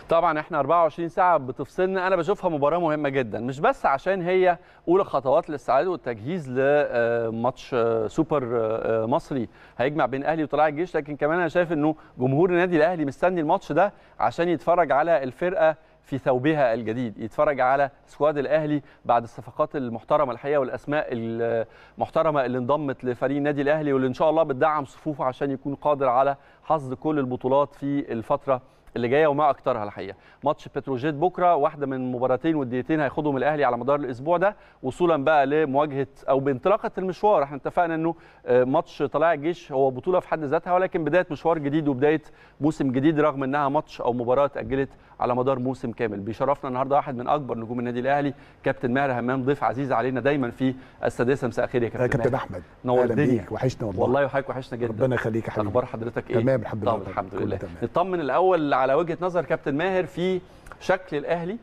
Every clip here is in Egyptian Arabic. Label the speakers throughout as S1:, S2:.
S1: طبعا احنا 24 ساعه بتفصلنا انا بشوفها مباراه مهمه جدا مش بس عشان هي اولى خطوات الاستعداد والتجهيز لماتش سوبر مصري هيجمع بين الاهلي وطلائع الجيش لكن كمان انا شايف انه جمهور النادي الاهلي مستني الماتش ده عشان يتفرج على الفرقه في ثوبها الجديد يتفرج على سكواد الاهلي بعد الصفقات المحترمه الحقيقه والاسماء المحترمه اللي انضمت لفريق النادي الاهلي واللي ان شاء الله بتدعم صفوفه عشان يكون قادر على حصد كل البطولات في الفتره اللي جايه وما اكثرها الحقيقه ماتش بتروجيت بكره واحده من مباراتين وديتين هياخدهم الاهلي على مدار الاسبوع ده وصولا بقى لمواجهه او بانطلاقه المشوار احنا اتفقنا انه ماتش طلائع الجيش هو بطوله في حد ذاتها ولكن بدايه مشوار جديد وبدايه موسم جديد رغم انها ماتش او مباراه اتاجلت على مدار موسم كامل بيشرفنا النهارده واحد من اكبر نجوم النادي الاهلي كابتن ماهر همام ضيف عزيز علينا دايما في السادسه مساء الخير يا كابتن,
S2: كابتن احمد
S1: نور الدنيا
S2: وحشنا والله
S1: والله وحضرتك وحشنا جدا
S2: ربنا يخليك يا حبيبي
S1: اخبار حضرتك ايه
S2: تمام الحمد لله
S1: طب الحمد لله نطمن الاول على وجهه نظر كابتن ماهر في شكل الاهلي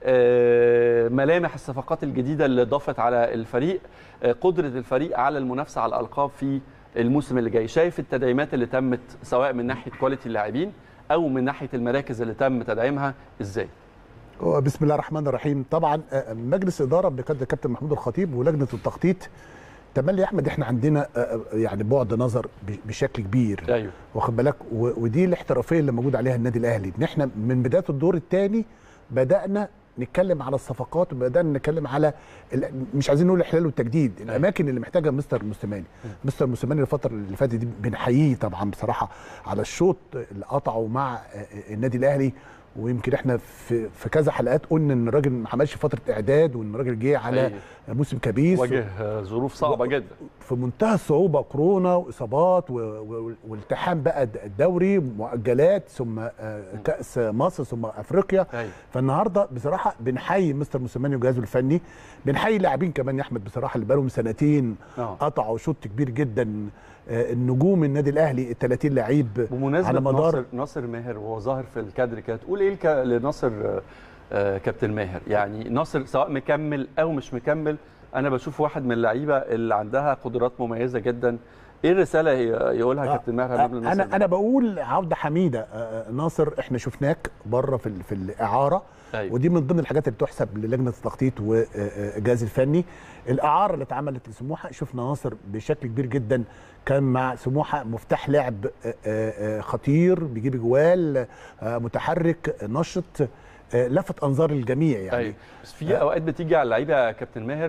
S1: ملامح الصفقات الجديده اللي ضافت على الفريق قدره الفريق على المنافسه على الالقاب في الموسم اللي جاي شايف التدعيمات اللي تمت سواء من ناحيه كواليتي اللاعبين او من ناحيه المراكز اللي تم تدعيمها ازاي
S2: بسم الله الرحمن الرحيم طبعا مجلس اداره بقياده الكابتن محمود الخطيب ولجنه التخطيط تملي يا احمد احنا عندنا يعني بعد نظر بشكل كبير
S1: ايوه
S2: واخد بالك ودي الاحترافيه اللي موجود عليها النادي الاهلي ان احنا من بدايه الدور الثاني بدانا نتكلم على الصفقات وبدانا نتكلم على مش عايزين نقول الاحلال والتجديد الاماكن اللي محتاجها مستر موسيماني مستر موسيماني الفتره اللي فاتت دي بنحييه طبعا بصراحه على الشوط اللي قطعه مع النادي الاهلي ويمكن احنا في في كذا حلقات قلنا ان الراجل ما عملش فتره اعداد وان الراجل جه على أيه. موسم كبيس
S1: واجه ظروف صعبه و... جدا
S2: في منتهى الصعوبه كورونا واصابات و... و... والتحام بقى الدوري مؤجلات ثم كاس مصر ثم افريقيا
S1: أيه.
S2: فالنهارده بصراحه بنحيي مستر موسيماني وجهازه الفني بنحيي اللاعبين كمان يا احمد بصراحه اللي بقالهم سنتين
S1: أوه.
S2: قطعوا شوط كبير جدا النجوم النادي الاهلي ال 30 لعيب
S1: بمناسبه
S2: على مدار
S1: ناصر ناصر ماهر وهو ظاهر في الكادر كده تقول ايه الك... لناصر آه كابتن ماهر يعني ناصر سواء مكمل او مش مكمل انا بشوف واحد من اللعيبه اللي عندها قدرات مميزه جدا ايه الرساله يقولها آه كابتن ماهر
S2: قبل انا ناصر انا بقول عوده حميده آه ناصر احنا شفناك بره في في الاعاره
S1: أيوة.
S2: ودي من ضمن الحاجات اللي تحسب للجنه التخطيط والجهاز الفني الاعاره اللي اتعملت لسموحه شفنا ناصر بشكل كبير جدا كان مع سموحه مفتاح لعب خطير بيجيب جوال متحرك نشط لفت انظار الجميع يعني
S1: أيوة. بس في اوقات بتيجي على اللعيبه يا كابتن ماهر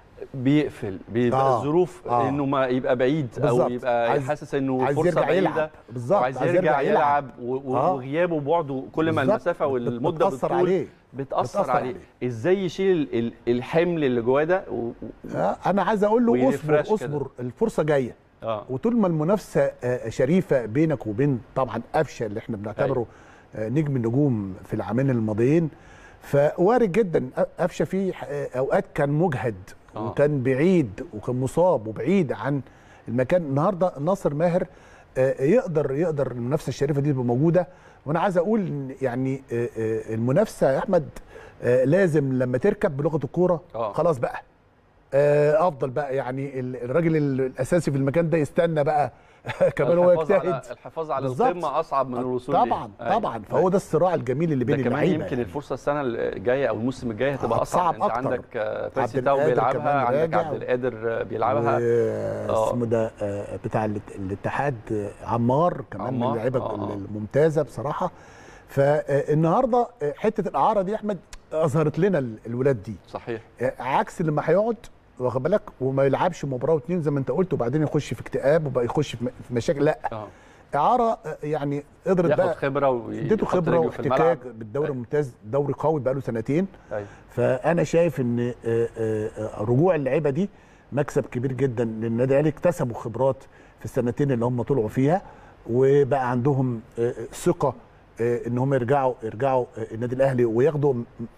S1: بيقفل بيبقى آه. الظروف آه. انه ما يبقى بعيد
S2: بالزبط.
S1: او يبقى
S2: عايز
S1: حاسس انه
S2: عايز
S1: فرصه
S2: يرجع
S1: بعيده
S2: يلعب بالظبط
S1: عايز يرجع, يرجع يلعب, يلعب وغيابه وبعده كل ما المسافه والمده
S2: بتأثر عليه
S1: بتأثر, بتأثر عليه. عليه ازاي يشيل الحمل اللي جواه ده و...
S2: انا عايز اقول له اصبر اصبر كده. الفرصه جايه
S1: آه.
S2: وطول ما المنافسه شريفه بينك وبين طبعا قفشه اللي احنا بنعتبره أي. نجم النجوم في العامين الماضيين فوارد جدا قفشه في اوقات كان مجهد
S1: آه.
S2: وكان بعيد وكان مصاب وبعيد عن المكان النهارده ناصر ماهر يقدر يقدر المنافسه الشريفه دي تبقى موجوده وانا عايز اقول يعني المنافسه يا احمد لازم لما تركب بلغه الكوره
S1: آه.
S2: خلاص بقى افضل بقى يعني الراجل الاساسي في المكان ده يستنى بقى كمان هو يجتهد
S1: الحفاظ على القمه اصعب من الوصول
S2: طبعا
S1: ليه.
S2: طبعا أيوة. فهو ده الصراع الجميل اللي بين
S1: اللعيبه
S2: يمكن
S1: يعني. الفرصه السنه الجايه او الموسم الجاي هتبقى اصعب انت
S2: أكتر.
S1: عندك بيرسي تاو بيلعبها عندك عبد القادر بيلعبها
S2: اسمه ده بتاع الاتحاد عمار كمان من اللعيبه
S1: آه.
S2: الممتازه بصراحه فالنهارده حته الاعاره دي احمد اظهرت لنا الولاد دي
S1: صحيح
S2: عكس لما هيقعد واخد بالك وما يلعبش مباراه واثنين زي ما انت قلت وبعدين يخش في اكتئاب وبقى يخش في مشاكل لا
S1: آه.
S2: اعاره يعني قدرت
S1: ياخد
S2: بقى
S1: خبره
S2: اديته خبره واحتكاك بالدوري الممتاز دوري قوي بقى له سنتين
S1: أيوة.
S2: فانا شايف ان رجوع اللعيبه دي مكسب كبير جدا للنادي الاهلي اكتسبوا خبرات في السنتين اللي هم طلعوا فيها وبقى عندهم ثقه ان هم يرجعوا يرجعوا النادي الاهلي وياخدوا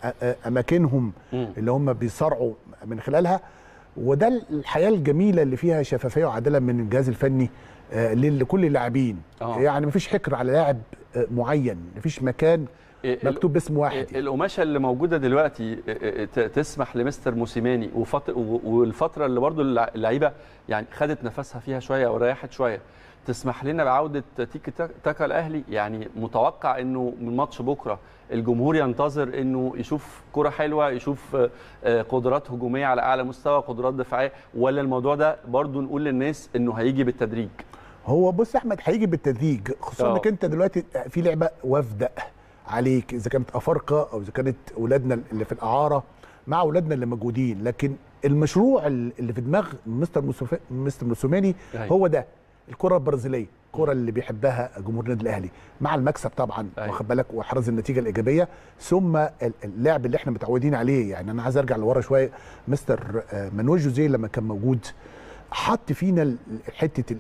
S2: اماكنهم اللي هم بيصارعوا من خلالها وده الحياه الجميله اللي فيها شفافيه وعداله من الجهاز الفني لكل اللاعبين يعني مفيش حكر على لاعب معين مفيش مكان مكتوب باسم واحد
S1: القماشه اللي موجوده دلوقتي تسمح لمستر موسيماني والفتره اللي برضو اللعيبه يعني خدت نفسها فيها شويه وريحت شويه تسمح لنا بعوده تيكي تاكا الاهلي يعني متوقع انه من ماتش بكره الجمهور ينتظر انه يشوف كره حلوه يشوف قدرات هجوميه على اعلى مستوى قدرات دفاعيه ولا الموضوع ده برضو نقول للناس انه هيجي بالتدريج
S2: هو بص يا احمد هيجي بالتدريج خصوصا انك انت دلوقتي في لعبه وافده عليك اذا كانت افارقه او اذا كانت اولادنا اللي في الاعاره مع اولادنا اللي موجودين لكن المشروع اللي في دماغ مستر مستر موسوماني هو ده الكره البرازيليه الكره اللي بيحبها جمهور النادي الاهلي مع المكسب طبعا واخد بالك واحراز النتيجه الايجابيه ثم اللعب اللي احنا متعودين عليه يعني انا عايز ارجع لورا شويه مستر مانويل جوزيه لما كان موجود حط فينا حته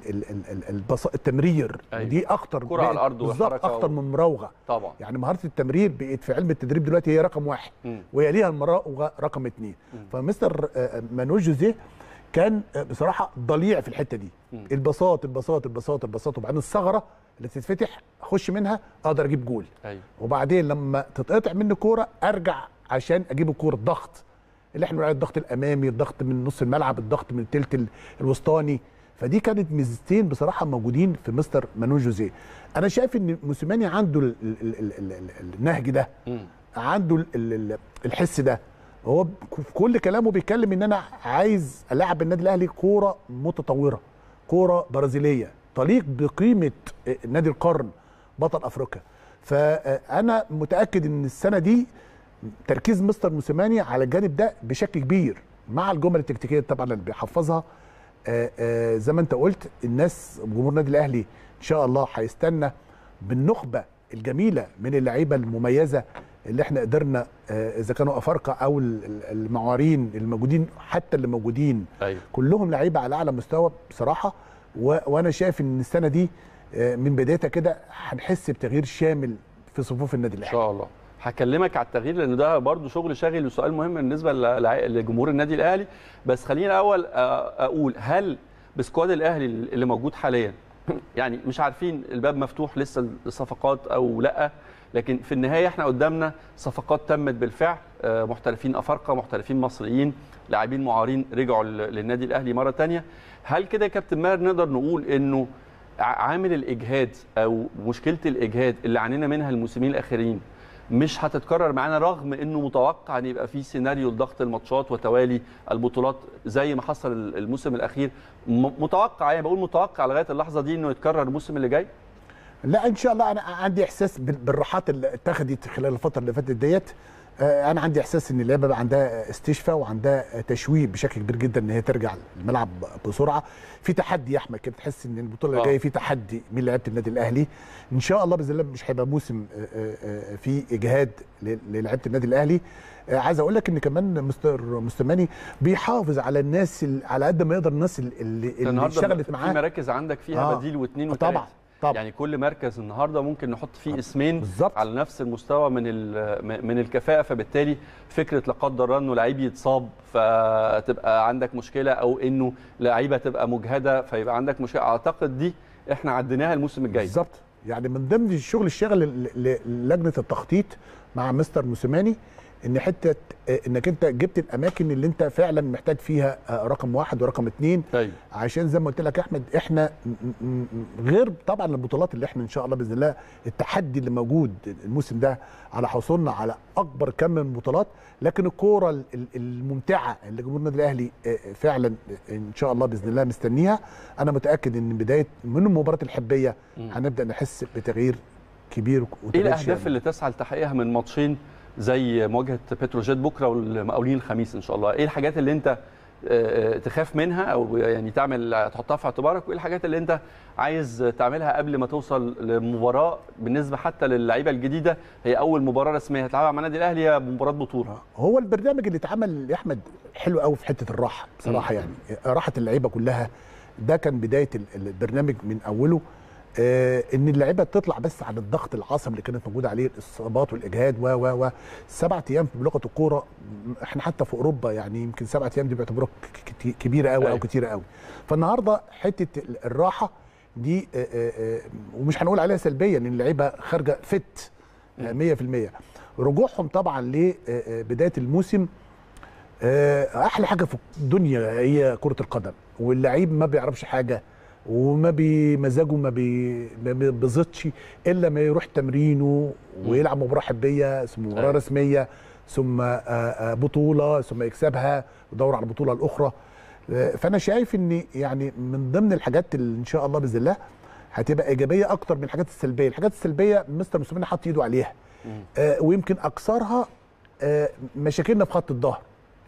S2: التمرير
S1: أيوة.
S2: ودي اخطر
S1: كره على الارض
S2: بالظبط اخطر
S1: و...
S2: من مراوغه
S1: طبعا
S2: يعني مهاره التمرير بقت في علم التدريب دلوقتي هي رقم واحد وهي ليها المراوغه رقم اثنين فمستر مانويل جوزيه كان بصراحه ضليع في الحته دي
S1: مم.
S2: البساط البساط البساط البساط وبعدين الثغره اللي تتفتح اخش منها اقدر اجيب جول
S1: ايوه
S2: وبعدين لما تتقطع مني كوره ارجع عشان اجيب الكوره الضغط اللي احنا بنقول الضغط الامامي الضغط من نص الملعب الضغط من الثلث الوسطاني فدي كانت ميزتين بصراحه موجودين في مستر مانويل جوزيه انا شايف ان موسيماني عنده ال ال ال ال ال النهج ده
S1: مم.
S2: عنده ال ال الحس ده هو في كل كلامه بيتكلم ان انا عايز العب النادي الاهلي كوره متطوره كوره برازيليه تليق بقيمه نادي القرن بطل افريقيا فانا متاكد ان السنه دي تركيز مستر موسيماني على الجانب ده بشكل كبير مع الجمل التكتيكيه طبعا اللي بيحفظها آآ آآ زي ما انت قلت الناس جمهور النادي الاهلي ان شاء الله هيستنى بالنخبه الجميله من اللعيبه المميزه اللي احنا قدرنا اذا كانوا افارقه او المعارين الموجودين حتى اللي موجودين
S1: ايوه
S2: كلهم لعيبه على اعلى مستوى بصراحه و... وانا شايف ان السنه دي من بدايتها كده هنحس بتغيير شامل في صفوف النادي
S1: ان
S2: الاهلي
S1: شاء الله هكلمك على التغيير لان ده برضو شغل شاغل وسؤال مهم بالنسبه للع- لجمهور النادي الاهلي بس خلينا الاول أ- اقول هل بسكواد الاهلي اللي موجود حاليا يعني مش عارفين الباب مفتوح لسه الصفقات او لا لكن في النهايه احنا قدامنا صفقات تمت بالفعل آه، محترفين افارقه محترفين مصريين لاعبين معارين رجعوا لل- للنادي الاهلي مره تانية هل كده يا كابتن ماهر نقدر نقول انه ع- عامل الاجهاد او مشكله الاجهاد اللي عانينا منها الموسمين الاخرين مش هتتكرر معانا رغم انه متوقع ان يبقى في سيناريو لضغط الماتشات وتوالي البطولات زي ما حصل الموسم الاخير م- متوقع يعني بقول متوقع لغايه اللحظه دي انه يتكرر الموسم اللي جاي
S2: لا ان شاء الله انا عندي احساس بال- بالراحات اللي اتخذت خلال الفتره اللي فاتت ديت آه، انا عندي احساس ان اللعبه بقى عندها استشفاء وعندها تشويق بشكل كبير جدا ان هي ترجع الملعب بسرعه في تحدي يا احمد كده تحس ان البطوله اللي
S1: آه.
S2: جايه في تحدي من لعيبه النادي الاهلي ان شاء الله باذن الله مش هيبقى موسم آه، آه، آه، فيه اجهاد ل- للعيبه النادي الاهلي آه، عايز اقول لك ان كمان مستر مستماني بيحافظ على الناس ال- على قد ما يقدر الناس اللي, اللي
S1: النهارده
S2: اشتغلت
S1: في
S2: معاه
S1: مراكز عندك فيها
S2: آه.
S1: بديل واثنين
S2: آه،
S1: وثلاثه
S2: طبعا طبعا
S1: يعني كل مركز النهارده ممكن نحط فيه اسمين
S2: بالظبط.
S1: على نفس المستوى من ال- من الكفاءه فبالتالي فكره لا قدر الله انه لعيب يتصاب فتبقى عندك مشكله او انه لعيبه تبقى مجهده فيبقى عندك مشكله اعتقد دي احنا عديناها الموسم الجاي
S2: بالظبط يعني من ضمن الشغل الشاغل ل- ل- للجنه التخطيط مع مستر موسيماني ان حته آه، انك انت جبت الاماكن اللي انت فعلا محتاج فيها آه، رقم واحد ورقم اثنين
S1: ايوه
S2: عشان زي ما قلت لك يا احمد احنا م- م- م- غير طبعا البطولات اللي احنا ان شاء الله باذن الله التحدي اللي موجود الموسم ده على حصولنا على اكبر كم من البطولات لكن الكوره ال- ال- الممتعه اللي جمهور النادي الاهلي آه، فعلا ان شاء الله باذن الله مستنيها انا متاكد ان بدايه من المباراه الحبيه
S1: مم.
S2: هنبدا نحس بتغيير كبير
S1: ايه
S2: وتغيير
S1: الاهداف
S2: شامل.
S1: اللي تسعى لتحقيقها من ماتشين زي مواجهه بتروجيت بكره والمقاولين الخميس ان شاء الله ايه الحاجات اللي انت آه، تخاف منها او يعني تعمل تحطها في اعتبارك وايه الحاجات اللي انت عايز تعملها قبل ما توصل لمباراه بالنسبه حتى للعيبه الجديده هي اول مباراه رسميه هتلعبها مع النادي الاهلي هي مباراه بطوله
S2: هو البرنامج اللي اتعمل يا احمد حلو قوي في حته الراحه بصراحه يعني راحه اللعيبه كلها ده كان بدايه ال- البرنامج من اوله آه ان اللعيبه تطلع بس عن الضغط العصبي اللي كانت موجوده عليه الاصابات والاجهاد و و و سبعة ايام بلغه الكوره م- احنا حتى في اوروبا يعني يمكن سبعة ايام دي بيعتبروها ك- ك- كبيره قوي او
S1: أيوة.
S2: كتيره قوي فالنهارده حته ال- الراحه دي آه آه آه ومش هنقول عليها سلبيا ان اللعيبه خارجه فت آه، 100% رجوعهم طبعا لبدايه الموسم آه، احلى حاجه في الدنيا هي كره القدم واللعيب ما بيعرفش حاجه وما بمزاجه ما بي- ما بيبسطش الا ما يروح تمرينه ويلعب مباراه حبيه ثم مباراه
S1: أيوة.
S2: رسميه ثم آه، آه، بطوله ثم يكسبها ويدور على البطوله الاخرى آه، فانا شايف ان يعني من ضمن الحاجات اللي ان شاء الله باذن الله هتبقى ايجابيه اكتر من الحاجات السلبيه الحاجات السلبيه مستر موسيماني حط ايده عليها آه، ويمكن اكثرها آه، مشاكلنا في خط الظهر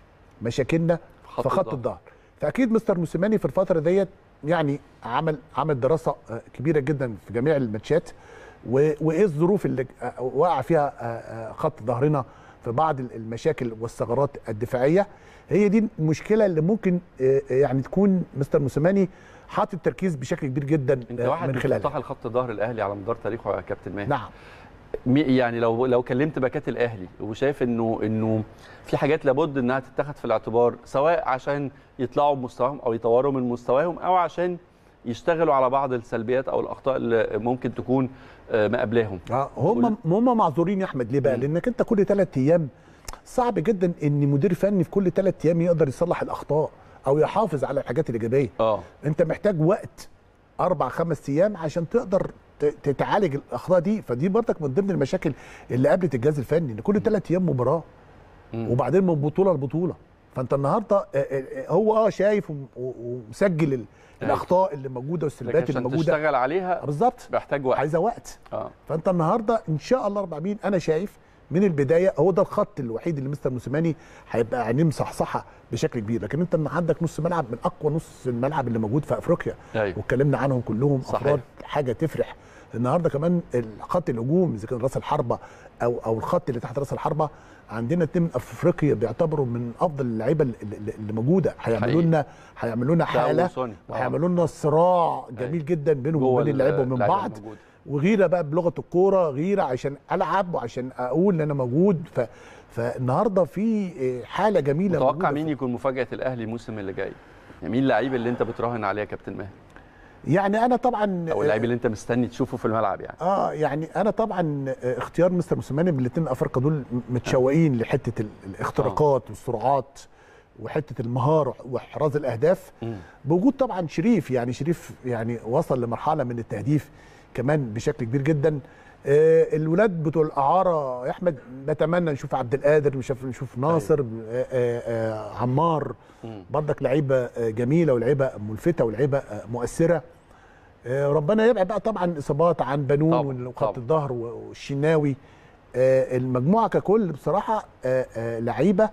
S2: مشاكلنا
S1: خط
S2: في خط
S1: الظهر.
S2: الظهر فاكيد مستر موسيماني في الفتره ديت يعني عمل عمل دراسه آه، كبيره جدا في جميع الماتشات و- وايه الظروف اللي آه، وقع فيها آه، آه، خط ظهرنا في بعض المشاكل والثغرات الدفاعيه هي دي المشكله اللي ممكن آه، آه، يعني تكون مستر موسيماني حاطط التركيز بشكل كبير جدا
S1: انت
S2: آه،
S1: واحد
S2: من
S1: من
S2: خلالها
S1: قطاع الخط ظهر الاهلي على مدار تاريخه يا كابتن ماهر
S2: نعم
S1: مي- يعني لو لو كلمت باكات الاهلي وشايف انه انه في حاجات لابد انها تتخذ في الاعتبار سواء عشان يطلعوا بمستواهم او يطوروا من مستواهم او عشان يشتغلوا على بعض السلبيات او الاخطاء اللي ممكن تكون آه، مقابلاهم
S2: اه هم هم معذورين يا احمد ليه بقى؟
S1: مم.
S2: لانك انت كل ثلاث ايام صعب جدا ان مدير فني في كل ثلاث ايام يقدر يصلح الاخطاء او يحافظ على الحاجات الايجابيه
S1: اه
S2: انت محتاج وقت اربع خمس ايام عشان تقدر ت- تتعالج الاخطاء دي فدي برضك من ضمن المشاكل اللي قابلت الجهاز الفني ان كل ثلاث ايام مباراه
S1: مم.
S2: وبعدين من بطوله لبطوله فانت النهارده آه، آه، آه، هو اه شايف وم- و- ومسجل ال- الاخطاء اللي موجوده
S1: لكن
S2: والسلبيات اللي
S1: عشان
S2: موجوده
S1: تشتغل عليها
S2: بالظبط
S1: محتاج وقت
S2: عايزه وقت
S1: اه
S2: فانت النهارده ان شاء الله رب العالمين انا شايف من البدايه هو ده الخط الوحيد اللي مستر موسيماني هيبقى عينيه مصحصحه بشكل كبير لكن انت عندك نص ملعب من اقوى نص الملعب اللي موجود في افريقيا
S1: ايوه
S2: واتكلمنا عنهم كلهم
S1: صحيح.
S2: افراد حاجه تفرح النهارده كمان خط الهجوم اذا كان راس الحربه او او الخط اللي تحت راس الحربه عندنا اتنين من افريقيا بيعتبروا من افضل اللعيبه اللي, اللي اللي موجوده هيعملوا
S1: حقيقي.
S2: لنا هيعملوا لنا
S1: ده
S2: حاله
S1: وسوني. آه.
S2: وهيعملوا لنا صراع جميل
S1: أيوة.
S2: جدا بينهم
S1: جوه
S2: وبين اللعيبه ومن
S1: اللعيبة
S2: بعض
S1: الموجودة.
S2: وغيره بقى بلغه الكوره غيره عشان العب وعشان اقول ان انا موجود ف فالنهارده في حاله جميله
S1: متوقع
S2: موجودة
S1: مين يكون مفاجاه الاهلي الموسم اللي جاي يعني مين اللعيب اللي انت بتراهن عليه يا كابتن ماهر
S2: يعني انا طبعا
S1: او اللعيب اللي انت مستني تشوفه في الملعب يعني
S2: اه يعني انا طبعا آه، اختيار مستر موسيماني من الاثنين الافارقه دول متشوقين لحته ال- الاختراقات والسرعات وحته المهاره واحراز الاهداف
S1: مم.
S2: بوجود طبعا شريف يعني شريف يعني وصل لمرحله من التهديف كمان بشكل كبير جدا آه الولاد بتوع الاعاره يا احمد بتمنى نشوف عبد القادر نشوف نشوف ناصر آه آه آه عمار
S1: مم.
S2: برضك لعيبه آه، جميله ولعيبه ملفته ولعيبه آه، مؤثره آه، ربنا يبعد بقى طبعا اصابات عن بنون
S1: طبعاً،
S2: وخط
S1: طبعاً.
S2: الظهر والشناوي آه، المجموعه ككل بصراحه آه، آه، لعيبه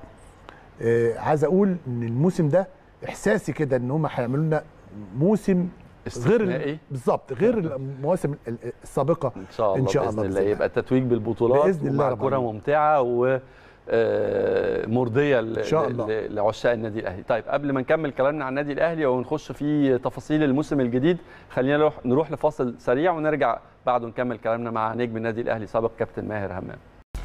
S2: آه، عايز اقول ان الموسم ده احساسي كده ان هم هيعملوا لنا موسم غير ال-
S1: استثنائي
S2: بالظبط غير المواسم ال- ال- السابقه
S1: ان شاء الله
S2: إن شاء
S1: باذن
S2: الله
S1: الله
S2: بإذن الله.
S1: يبقى التتويج بالبطولات
S2: بإذن الله
S1: ومع
S2: رب
S1: كره
S2: العالمين.
S1: ممتعه و آه، مرضيه ل-
S2: إن شاء
S1: ل-
S2: الله.
S1: ل- لعشاق النادي الاهلي طيب قبل ما نكمل كلامنا عن النادي الاهلي ونخش في تفاصيل الموسم الجديد خلينا نروح نروح لفاصل سريع ونرجع بعده نكمل كلامنا مع نجم النادي الاهلي سابق كابتن ماهر همام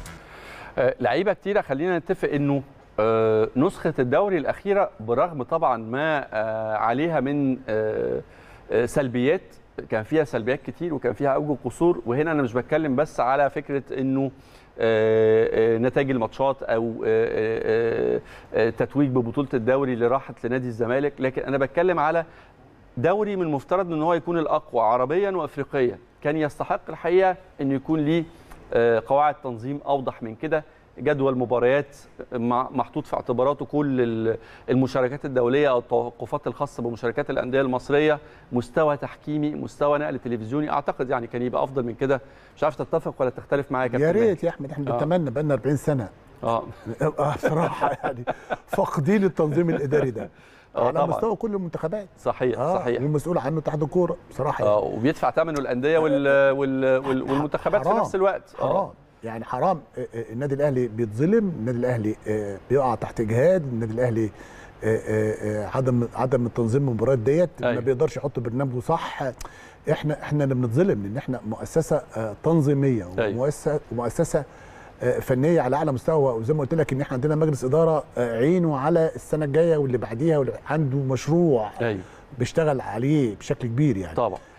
S1: آه، لعيبه كتيره خلينا نتفق انه آه، نسخه الدوري الاخيره برغم طبعا ما آه، عليها من آه، آه، سلبيات كان فيها سلبيات كتير وكان فيها اوجه قصور وهنا انا مش بتكلم بس على فكره انه آه، آه، نتائج الماتشات او آه، آه، آه، تتويج ببطوله الدوري اللي راحت لنادي الزمالك لكن انا بتكلم على دوري من المفترض ان هو يكون الاقوى عربيا وافريقيا كان يستحق الحقيقه ان يكون ليه آه، قواعد تنظيم اوضح من كده جدول مباريات مع- محطوط في اعتباراته كل ال- المشاركات الدوليه او التوقفات الخاصه بمشاركات الانديه المصريه مستوى تحكيمي مستوى نقل تلفزيوني اعتقد يعني كان يبقى افضل من كده مش عارف تتفق ولا تختلف معايا يا
S2: يا
S1: كابتن
S2: ريت يا احمد احنا
S1: آه.
S2: بنتمنى بقالنا 40 سنه
S1: اه
S2: آه، بصراحه يعني فاقدين التنظيم الاداري ده
S1: آه،
S2: على
S1: طبعاً.
S2: مستوى كل المنتخبات
S1: صحيح
S2: اه
S1: صحيح
S2: والمسؤول عنه اتحاد الكوره بصراحه
S1: اه
S2: يعني.
S1: وبيدفع ثمنه الانديه وال وال وال والمنتخبات في
S2: حرام.
S1: نفس الوقت آه.
S2: حرام يعني حرام آه، آه، النادي الاهلي بيتظلم النادي الاهلي آه، بيقع تحت اجهاد النادي الاهلي آه، آه، آه، عدم عدم التنظيم المباريات ديت ما
S1: أيوة.
S2: بيقدرش يحط برنامجه صح احنا احنا اللي بنتظلم لان احنا مؤسسه آه، تنظيميه
S1: أيوة.
S2: ومؤسسه ومؤسسه آه، فنيه على اعلى مستوى وزي ما قلت لك ان احنا عندنا مجلس اداره آه، عينه على السنه الجايه واللي بعديها واللي عنده مشروع
S1: ايوه
S2: بيشتغل عليه بشكل كبير يعني
S1: طبعا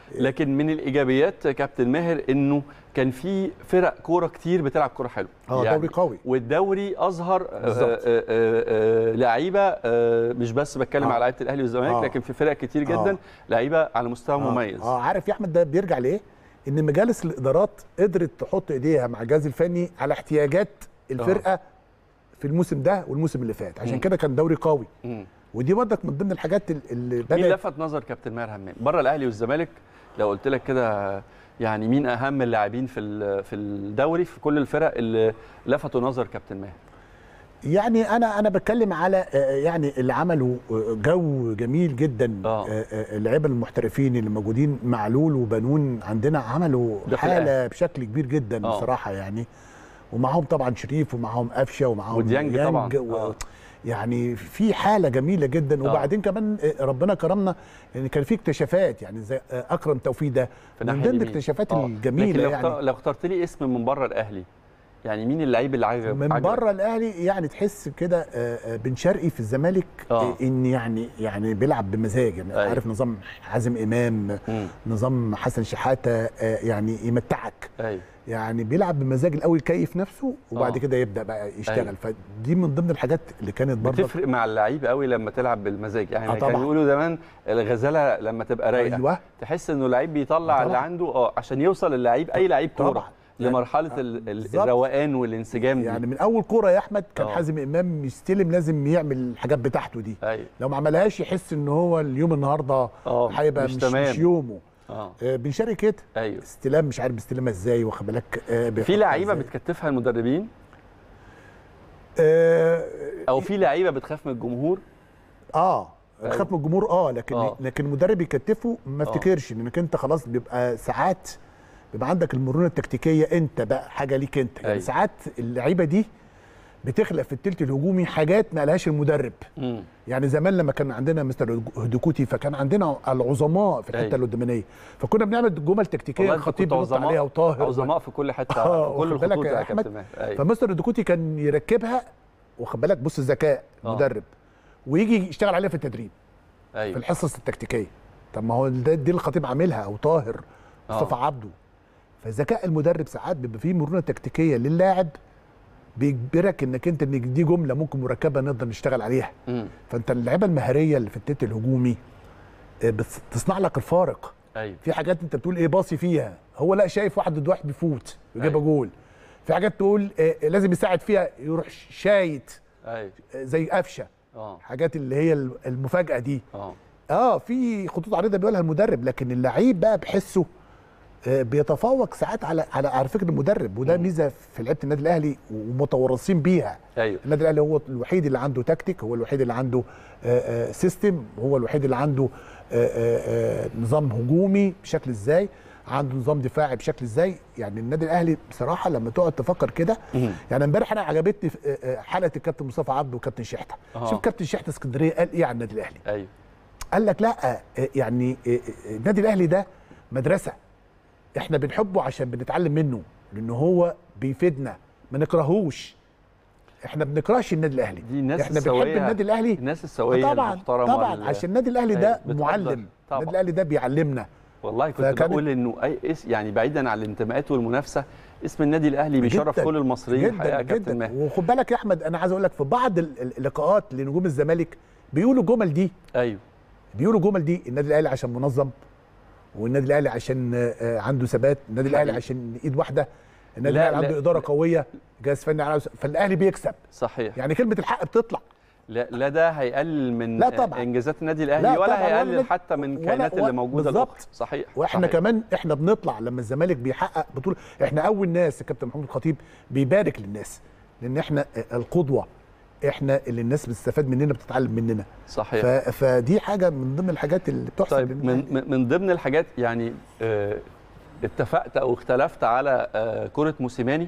S1: لكن من الايجابيات كابتن ماهر انه كان في فرق كوره كتير بتلعب كوره حلوه
S2: اه يعني دوري قوي
S1: والدوري اظهر آه، آه، لعيبه آه، مش بس بتكلم
S2: آه.
S1: على لعيبه الاهلي والزمالك
S2: آه.
S1: لكن في فرق كتير جدا
S2: آه.
S1: لعيبه على مستوى
S2: آه.
S1: مميز
S2: اه عارف يا احمد ده بيرجع لايه؟ ان مجالس الادارات قدرت تحط ايديها مع الجهاز الفني على احتياجات الفرقه في الموسم ده والموسم اللي فات عشان
S1: مم.
S2: كده كان دوري قوي
S1: مم.
S2: ودي برضك من ضمن الحاجات ال- اللي
S1: مين
S2: بدات
S1: لفت نظر كابتن ماهر همام بره الاهلي والزمالك لو قلت لك كده يعني مين اهم اللاعبين في ال- في الدوري في كل الفرق اللي لفتوا نظر كابتن ماهر
S2: يعني انا انا بتكلم على آه، يعني اللي عملوا آه، جو جميل جدا
S1: آه.
S2: آه، آه، اللعيبه المحترفين اللي موجودين معلول وبنون عندنا عملوا
S1: ده في
S2: حاله بشكل كبير جدا
S1: آه.
S2: بصراحه يعني ومعاهم طبعا شريف ومعاهم قفشه ومعاهم
S1: وديانج طبعا.
S2: و...
S1: آه.
S2: يعني في حاله جميله جدا وبعدين كمان آه، ربنا كرمنا ان كان في اكتشافات يعني زي آه، اكرم توفيق ده
S1: في
S2: من
S1: الناحية
S2: ضمن
S1: اليمين.
S2: الاكتشافات
S1: آه.
S2: الجميله
S1: لكن لو,
S2: يعني
S1: اختار- لو اخترت لي اسم من بره الاهلي يعني مين اللعيب اللي عجب
S2: من
S1: عجبك؟
S2: بره الاهلي يعني تحس كده آه، آه، بن شرقي في الزمالك
S1: آه.
S2: آه. ان يعني يعني بيلعب بمزاج يعني
S1: أيوة.
S2: عارف نظام حازم امام
S1: مم.
S2: نظام حسن شحاته آه، يعني يمتعك
S1: ايوه
S2: يعني بيلعب بمزاج الاول يكيف نفسه وبعد
S1: آه.
S2: كده يبدا بقى يشتغل
S1: أيوة.
S2: فدي من ضمن الحاجات اللي كانت برضه
S1: بتفرق مع اللعيب قوي لما تلعب بالمزاج يعني
S2: آه
S1: كانوا
S2: طبعا.
S1: يقولوا زمان الغزاله لما تبقى رايقه
S2: ايوه
S1: تحس انه لعيب بيطلع
S2: طبعا.
S1: اللي عنده اه عشان يوصل اللعيب اي لعيب كوره
S2: طبعا.
S1: لمرحله
S2: يعني-
S1: ال- ال-
S2: بالظبط.
S1: الروقان والانسجام دي
S2: يعني من اول كوره يا احمد كان
S1: آه.
S2: حازم امام يستلم لازم يعمل الحاجات بتاعته دي
S1: ايوه
S2: لو ما عملهاش يحس ان هو اليوم النهارده
S1: اه
S2: هيبقى
S1: مش
S2: مش,
S1: تمام.
S2: مش يومه
S1: اه
S2: آه، بن شرقي كده
S1: ايوه
S2: استلام مش عارف بيستلمها ازاي واخد بالك آه،
S1: في
S2: بيحطها
S1: لعيبه
S2: إزاي.
S1: بتكتفها المدربين
S2: اه
S1: او في لعيبه بتخاف من الجمهور
S2: اه
S1: أيوة.
S2: خاف من الجمهور اه لكن
S1: آه.
S2: آه. لكن المدرب يكتفه ما
S1: آه.
S2: افتكرش لانك انت خلاص بيبقى ساعات بيبقى عندك المرونه التكتيكيه انت بقى حاجه ليك انت يعني
S1: أيوة.
S2: ساعات اللعيبه دي بتخلق في التلت الهجومي حاجات ما قالهاش المدرب
S1: مم.
S2: يعني زمان لما كان عندنا مستر هدوكوتي فكان عندنا العظماء في الحته
S1: أيوة.
S2: القدامانيه فكنا بنعمل جمل تكتيكيه
S1: والله انت
S2: الخطيب
S1: كنت
S2: بينط
S1: عظماء
S2: عليها وطاهر
S1: عظماء في كل حته
S2: آه،
S1: في كل
S2: واخد بالك
S1: الخطوط
S2: يا
S1: يا
S2: أحمد؟
S1: كابتن ماهر ايوه
S2: فمستر هدوكوتي كان يركبها واخد بالك بص الذكاء
S1: آه.
S2: مدرب ويجي يشتغل عليها في التدريب في
S1: ايوه
S2: الحصص التكتيكيه طب ما هو ده دي الخطيب عاملها او طاهر
S1: آه.
S2: مصطفى عبده فذكاء المدرب ساعات بيبقى فيه مرونه تكتيكيه للاعب بيجبرك انك انت انك دي جمله ممكن مركبه نقدر نشتغل عليها
S1: مم.
S2: فانت اللعيبه المهاريه اللي في التت الهجومي آه، بتصنع لك الفارق
S1: ايوه
S2: في حاجات انت بتقول ايه باصي فيها هو لا شايف واحد ضد واحد بيفوت ويجيبها
S1: أيوة.
S2: جول في حاجات تقول آه، لازم يساعد فيها يروح شايت
S1: ايوه
S2: آه، زي قفشه
S1: اه
S2: حاجات اللي هي المفاجاه دي
S1: اه
S2: اه في خطوط عريضه بيقولها المدرب لكن اللعيب بقى بحسه آه، بيتفوق ساعات على على على فكره المدرب وده
S1: مم.
S2: ميزه في لعيبه النادي الاهلي ومتورطين بيها
S1: ايوه
S2: النادي الاهلي هو الوحيد اللي عنده تكتيك هو الوحيد اللي عنده آه، آه، سيستم هو الوحيد اللي عنده آه، آه، آه، نظام هجومي بشكل ازاي عنده نظام دفاعي بشكل ازاي يعني النادي الاهلي بصراحه لما تقعد تفكر كده
S1: مم.
S2: يعني امبارح انا عجبتني في- آه، آه، حلقه الكابتن مصطفى عبده وكابتن شحته
S1: آه.
S2: شوف كابتن شحته اسكندريه قال ايه عن النادي الاهلي
S1: ايوه
S2: قال لك لا آه، يعني آه، آه، النادي الاهلي ده مدرسه احنا بنحبه عشان بنتعلم منه لان هو بيفيدنا ما نكرهوش احنا بنكرهش النادي الاهلي
S1: دي ناس
S2: احنا بنحب
S1: السوية.
S2: النادي الاهلي
S1: الناس السويه
S2: طبعا
S1: المحترمه
S2: طبعا
S1: ال-
S2: عشان النادي الاهلي
S1: أيوة،
S2: ده
S1: بتقدر.
S2: معلم
S1: طبعا.
S2: النادي الاهلي ده بيعلمنا
S1: والله كنت
S2: فكانت-
S1: بقول انه اي اس يعني بعيدا عن الانتماءات والمنافسه اسم النادي الاهلي بيشرف
S2: جداً،
S1: كل المصريين الحقيقه
S2: جدا
S1: يا كابتن
S2: جدا
S1: ماهر
S2: وخد بالك يا احمد انا عايز اقول لك في بعض ال- ال- اللقاءات لنجوم الزمالك بيقولوا الجمل دي
S1: ايوه
S2: بيقولوا الجمل دي النادي الاهلي عشان منظم والنادي الاهلي عشان آه، عنده ثبات النادي الاهلي
S1: حقيقي.
S2: عشان ايد واحده النادي
S1: لا،
S2: الاهلي
S1: لا،
S2: عنده اداره
S1: لا.
S2: قويه جهاز فني على فالاهلي بيكسب
S1: صحيح
S2: يعني كلمه الحق بتطلع
S1: لا لا ده هيقلل من
S2: لا طبعاً.
S1: انجازات النادي الاهلي
S2: لا
S1: ولا
S2: طبعاً، ولا
S1: هيقلل
S2: نادي-
S1: حتى من
S2: ولا-
S1: الكيانات
S2: ولا-
S1: اللي موجوده
S2: بالظبط.
S1: الاخرى صحيح
S2: واحنا
S1: صحيح.
S2: كمان احنا بنطلع لما الزمالك بيحقق بطوله احنا اول ناس الكابتن محمود الخطيب بيبارك للناس لان احنا القدوه احنا اللي الناس بتستفاد مننا بتتعلم مننا ف...
S1: صحيح
S2: فدي حاجه من ضمن الحاجات اللي بتحسب
S1: طيب
S2: للنادي
S1: من
S2: الأهلي.
S1: من- من ضمن الحاجات يعني آه، اتفقت او اختلفت على آه، كره موسيماني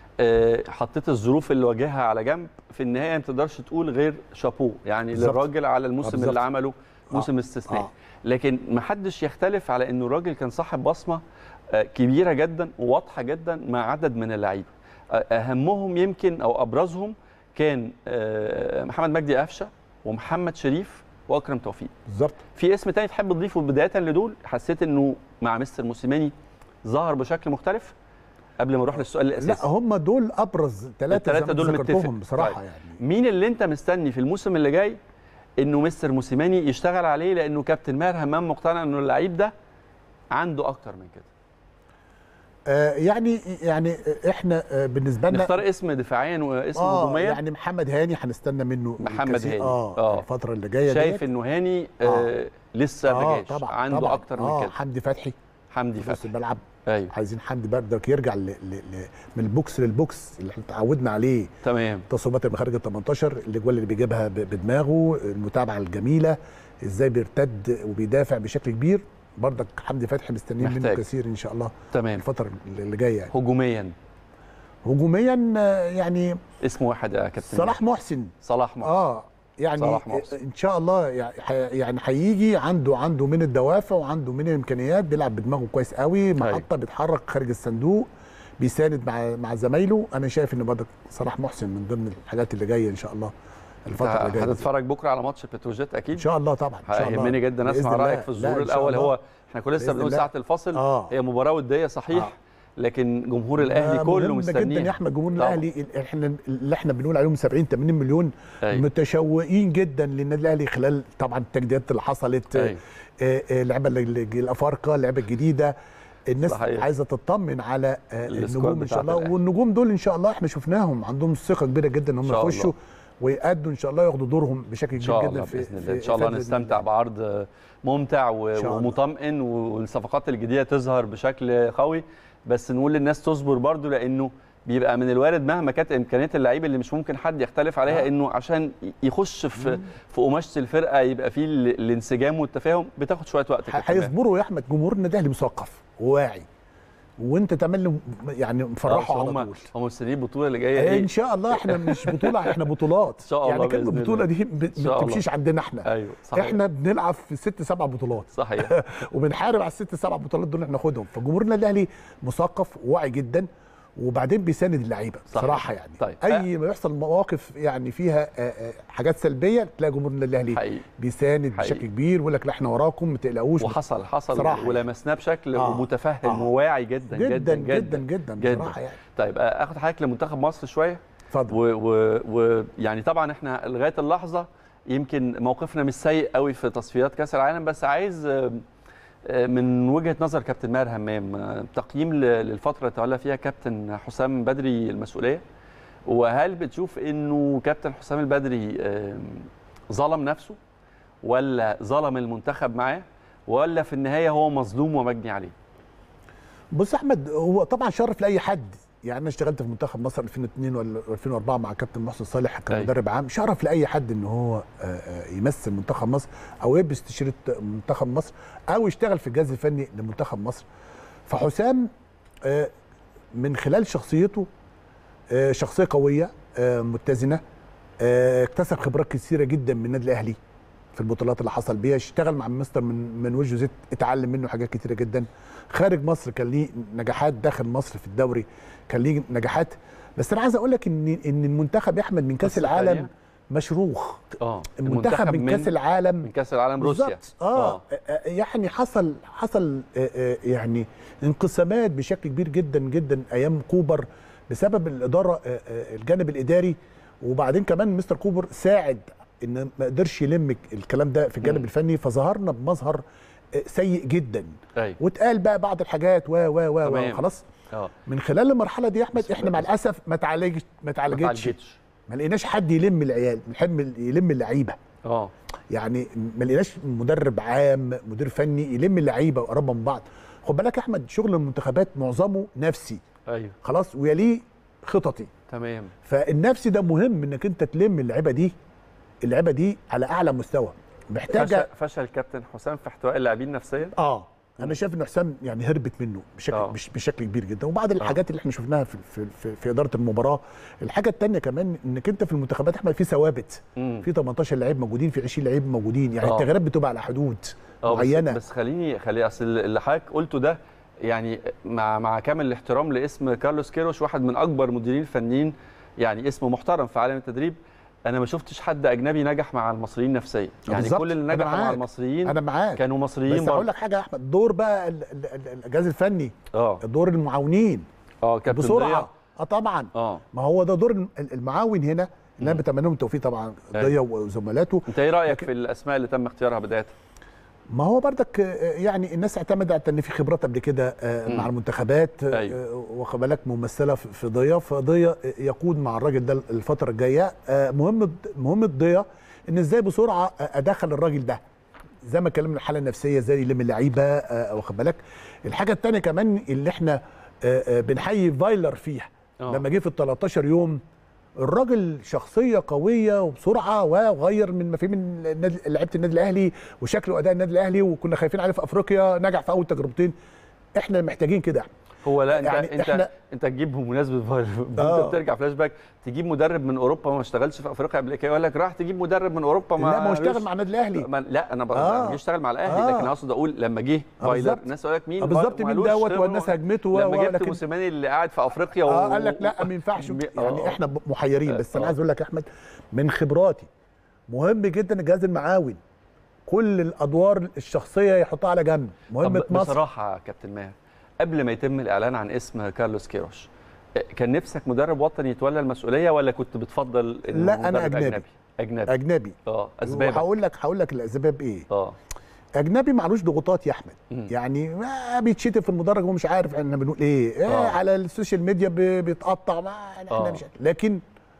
S1: آه، حطيت الظروف اللي واجهها على جنب في النهايه ما تقدرش تقول غير شابو يعني
S2: بالظبط.
S1: للراجل على الموسم
S2: بالظبط.
S1: اللي عمله موسم استثنائي
S2: آه.
S1: لكن ما حدش يختلف على انه الراجل كان صاحب بصمه آه، كبيره جدا وواضحه جدا مع عدد من اللعيبه آه، اهمهم يمكن او ابرزهم كان آه، محمد مجدي قفشه ومحمد شريف واكرم توفيق
S2: بالظبط
S1: في اسم تاني تحب تضيفه بدايه لدول حسيت انه مع مستر موسيماني ظهر بشكل مختلف قبل ما نروح للسؤال الاساسي
S2: لا هم دول ابرز ثلاثه
S1: التلاتة دول متفق.
S2: ذكرتهم بصراحه
S1: طيب.
S2: يعني
S1: مين اللي انت مستني في الموسم اللي جاي انه مستر موسيماني يشتغل عليه لانه كابتن ماهر همام مقتنع انه اللعيب ده عنده اكتر من كده
S2: آه يعني يعني احنا آه بالنسبه لنا
S1: نختار اسم دفاعيا واسم
S2: اه
S1: هجوميا
S2: يعني محمد هاني هنستنى منه
S1: محمد
S2: الكثير.
S1: هاني.
S2: اه,
S1: آه.
S2: الفتره اللي جايه
S1: شايف
S2: ديت.
S1: انه هاني آه لسه ما جاش
S2: طبعا
S1: عنده
S2: طبعا.
S1: اكتر من
S2: آه
S1: كده
S2: حمدي فتحي
S1: حمدي
S2: في نص
S1: فتحي
S2: الملعب
S1: ايوه
S2: عايزين حمدي بردك يرجع ل... ل... ل... من البوكس للبوكس اللي احنا اتعودنا عليه
S1: تمام
S2: تصويبات من خارج ال 18 الاجوال اللي بيجيبها ب... بدماغه المتابعه الجميله ازاي بيرتد وبيدافع بشكل كبير بردك حمدي فتحي مستنيين منه
S1: محتاج.
S2: كثير ان شاء الله
S1: تمام
S2: الفتره اللي جايه يعني.
S1: هجوميا
S2: هجوميا آه، يعني
S1: اسم واحد يا كابتن
S2: صلاح محسن
S1: صلاح محسن
S2: اه يعني
S1: صلاح محسن.
S2: ان شاء الله يعني ح- يعني هيجي عنده عنده من الدوافع وعنده من الامكانيات بيلعب بدماغه كويس قوي محطه بيتحرك خارج الصندوق بيساند مع مع زمايله انا شايف ان برضك صلاح محسن من ضمن الحاجات اللي جايه ان شاء الله الفتره اللي جايه دي.
S1: هتتفرج بكره على ماتش بتروجيت اكيد
S2: ان شاء الله طبعا ان شاء الله
S1: هيهمني جدا
S2: بإذن
S1: اسمع
S2: الله.
S1: رايك في
S2: لا،
S1: الظهور
S2: إن شاء
S1: الاول
S2: الله.
S1: هو احنا كنا لسه
S2: بإذن
S1: بنقول
S2: الله.
S1: ساعه الفاصل
S2: آه.
S1: هي مباراه وديه صحيح
S2: آه.
S1: لكن جمهور الاهلي
S2: ده
S1: كله
S2: مهم
S1: مستنيه
S2: جدا يا احمد جمهور
S1: طبعا.
S2: الاهلي احنا اللي احنا بنقول عليهم 70 80 مليون
S1: أيوة.
S2: متشوقين جدا للنادي الاهلي خلال طبعا التجديدات اللي حصلت
S1: أيوة.
S2: آه، آه، اللعيبه ال- الافارقه اللعيبه الجديده الناس
S1: صحيح.
S2: عايزه تطمن على آه،
S1: السكواد
S2: النجوم ان شاء
S1: بتاعت
S2: الله
S1: الأهلي.
S2: والنجوم دول ان شاء الله احنا شفناهم عندهم ثقه كبيره جدا ان هم
S1: إن شاء
S2: يخشوا
S1: الله.
S2: ويأدوا ان شاء الله ياخدوا دورهم بشكل
S1: ان
S2: كبير
S1: شاء
S2: جدا
S1: الله
S2: في
S1: باذن الله
S2: في-
S1: ان شاء الله
S2: في
S1: نستمتع بعرض ممتع و-
S2: إن شاء الله.
S1: ومطمئن والصفقات الجديده تظهر بشكل قوي بس نقول للناس تصبر برضو لانه بيبقى من الوارد مهما كانت امكانيات اللعيب اللي مش ممكن حد يختلف عليها
S2: آه.
S1: انه عشان يخش في في قماشه الفرقه يبقى فيه ال- الانسجام والتفاهم بتاخد شويه وقت
S2: ح-
S1: كمان.
S2: هيصبروا يا احمد جمهور النادي الاهلي مثقف وواعي وانت تعمل له يعني مفرحه على
S1: هم
S2: طول
S1: هم مستنيين البطوله اللي جايه ايه
S2: ان شاء الله احنا مش بطوله احنا بطولات
S1: إن شاء الله
S2: يعني كلمه
S1: بإذن
S2: بطوله
S1: الله.
S2: دي ب-
S1: إن شاء
S2: ما بتمشيش عندنا احنا
S1: ايوه صحيح
S2: احنا بنلعب في ست سبع بطولات
S1: صحيح
S2: وبنحارب على الست سبع بطولات دول احنا ناخدهم فجمهور النادي الاهلي مثقف وواعي جدا وبعدين بيساند اللعيبه
S1: صحيح.
S2: بصراحه يعني
S1: طيب.
S2: اي ما يحصل مواقف يعني فيها آه، آه، حاجات سلبيه تلاقي جمهور النادي الاهلي
S1: حقيقي
S2: بيساند
S1: حقيقي.
S2: بشكل كبير ويقول لك لا احنا وراكم ما تقلقوش
S1: وحصل حصل
S2: صراحة
S1: ولمسناه بشكل
S2: آه.
S1: متفهم
S2: آه.
S1: وواعي جدا
S2: جدا جدا جدا,
S1: جدا.
S2: بصراحه يعني
S1: طيب آه، اخد حضرتك لمنتخب مصر شويه
S2: اتفضل
S1: ويعني و... يعني طبعا احنا لغايه اللحظه يمكن موقفنا مش سيء قوي في تصفيات كاس العالم بس عايز آه، آه، من وجهه نظر كابتن ماهر همام آه، تقييم ل- للفتره اللي تولى فيها كابتن حسام بدري المسؤوليه وهل بتشوف انه كابتن حسام البدري آه، ظلم نفسه ولا ظلم المنتخب معاه ولا في النهايه هو مظلوم ومجني عليه
S2: بص يا احمد هو طبعا شرف لاي حد يعني انا اشتغلت في منتخب مصر 2002 ولا 2004 مع كابتن محسن صالح
S1: أيوة.
S2: كمدرب عام شرف لاي حد ان هو آه، آه، يمثل منتخب مصر او يلبس تيشيرت منتخب مصر او يشتغل في الجهاز الفني لمنتخب مصر فحسام آه، من خلال شخصيته آه، شخصيه قويه آه، متزنه آه، اكتسب خبرات كثيره جدا من النادي الاهلي في البطولات اللي حصل بيها اشتغل مع مستر من من وجه زيت اتعلم منه حاجات كتيره جدا خارج مصر كان ليه نجاحات داخل مصر في الدوري كان ليه نجاحات بس انا عايز اقول لك ان ان المنتخب يا احمد من كاس
S1: بس
S2: العالم
S1: ثانية.
S2: مشروخ
S1: اه
S2: المنتخب من كاس العالم
S1: من كاس العالم روسيا
S2: بالظبط اه, آه. يعني حصل حصل آه آه يعني انقسامات بشكل كبير جدا جدا ايام كوبر بسبب الاداره آه آه الجانب الاداري وبعدين كمان مستر كوبر ساعد ان ما قدرش يلم الكلام ده في الجانب
S1: مم.
S2: الفني فظهرنا بمظهر آه سيء جدا
S1: ايوه
S2: واتقال بقى بعض الحاجات و و و
S1: تمام.
S2: و خلاص
S1: اه
S2: من خلال المرحله دي يا احمد
S1: بس-
S2: احنا مع
S1: بس-
S2: الاسف ما تعالجش ما
S1: ما
S2: تعالجتش
S1: تعالجتش.
S2: ما لقيناش حد يلم العيال يلم يلم اللعيبه
S1: اه
S2: يعني ما لقيناش مدرب عام مدير فني يلم اللعيبه ويقربها من بعض خد بالك يا احمد شغل المنتخبات معظمه نفسي
S1: ايوه
S2: خلاص ويليه خططي
S1: تمام
S2: فالنفسي ده مهم انك انت تلم اللعيبه دي اللعيبه دي على اعلى مستوى
S1: فشل,
S2: محتاجه
S1: فشل كابتن حسام في احتواء اللاعبين نفسيا
S2: اه انا شايف ان حسام يعني هربت منه بشكل
S1: آه.
S2: بش بشكل كبير جدا وبعض الحاجات اللي احنا شفناها في, في, في, في اداره المباراه الحاجه الثانيه كمان انك انت في المنتخبات احمد في ثوابت
S1: مم.
S2: في 18 لعيب موجودين في 20 لعيب موجودين يعني
S1: آه.
S2: التغييرات بتبقى على حدود
S1: اه بس,
S2: معينه
S1: بس خليني خلي اصل اللي حضرتك قلته ده يعني مع مع كامل الاحترام لاسم كارلوس كيروش واحد من اكبر مديرين الفنيين يعني اسمه محترم في عالم التدريب انا ما شفتش حد اجنبي نجح مع المصريين نفسيا يعني
S2: بالظبط.
S1: كل اللي
S2: أنا
S1: نجحوا مع
S2: معاك.
S1: المصريين
S2: انا معاك
S1: كانوا مصريين
S2: بس هقول
S1: برضه
S2: لك حاجه يا احمد دور بقى ال- ال- ال- الجهاز الفني
S1: اه
S2: دور المعاونين
S1: اه كابتن
S2: بسرعه
S1: ضياء.
S2: اه طبعا
S1: اه
S2: ما هو ده دور الم- المعاون هنا اللي انا بتمنى لهم التوفيق طبعا
S1: أيوة.
S2: ضيا وزملاته
S1: انت ايه رايك
S2: لكن-
S1: في الاسماء اللي تم اختيارها بدايه
S2: ما هو بردك آه، يعني الناس اعتمدت ان في خبرات قبل كده آه،
S1: مم.
S2: مع المنتخبات آه،
S1: أيوة.
S2: آه، واخد بالك ممثله في في ضيا فضيا يقود مع الراجل ده الفتره الجايه آه، مهم مهم ضيا ان ازاي بسرعه آه، ادخل الراجل ده زي ما اتكلمنا الحاله النفسيه ازاي يلم اللعيبه آه، واخد بالك الحاجه الثانيه كمان اللي احنا آه، آه، بنحيي فايلر فيها
S1: آه.
S2: لما جه في ال 13 يوم الراجل شخصيه قويه وبسرعه وغير من مفاهيم النادي لعيبه النادي الاهلي وشكل واداء النادي الاهلي وكنا خايفين عليه في افريقيا نجح في اول تجربتين احنا محتاجين كده يا أحمد.
S1: هو لا انت
S2: يعني
S1: انت
S2: إحنا-
S1: انت تجيب بمناسبه فايلر انت
S2: آه.
S1: بترجع فلاش باك تجيب مدرب من اوروبا ما اشتغلش في افريقيا قبل كده يقول لك راح تجيب مدرب من اوروبا ما
S2: لا ما هو اشتغل
S1: لوش-
S2: مع النادي الاهلي
S1: ما لا انا
S2: آه.
S1: بقى اشتغل مع الاهلي
S2: آه.
S1: لكن اقصد اقول لما جه
S2: آه،
S1: فايلر
S2: بالظبط.
S1: الناس تقول لك مين
S2: آه، بالظبط
S1: فايلر
S2: مين
S1: مالوش
S2: دوت
S1: خبرة.
S2: والناس هجمته و-
S1: لما
S2: و-
S1: جبت
S2: لكن-
S1: موسيماني اللي قاعد في افريقيا
S2: اه
S1: و...
S2: قال لك لا ما ينفعش
S1: بي-
S2: يعني
S1: آه.
S2: احنا محيرين بس انا
S1: آه.
S2: عايز اقول لك يا احمد من خبراتي مهم جدا الجهاز المعاون كل الادوار الشخصيه يحطها على جنب مهمه
S1: طب
S2: مصر
S1: بصراحه يا كابتن ماهر قبل ما يتم الاعلان عن اسم كارلوس كيروش كان نفسك مدرب وطني يتولى المسؤوليه ولا كنت بتفضل إن
S2: لا، أنا
S1: مدرب
S2: أجنبي.
S1: اجنبي اجنبي
S2: اجنبي
S1: اه اسباب
S2: وهقول لك هقول لك الاسباب ايه
S1: اه
S2: اجنبي معلوش ضغوطات يا احمد
S1: مم.
S2: يعني ما بيتشتم في المدرج ومش عارف احنا بنقول ايه, إيه
S1: آه.
S2: على السوشيال ميديا بي- بيتقطع ما احنا
S1: آه.
S2: مش لكن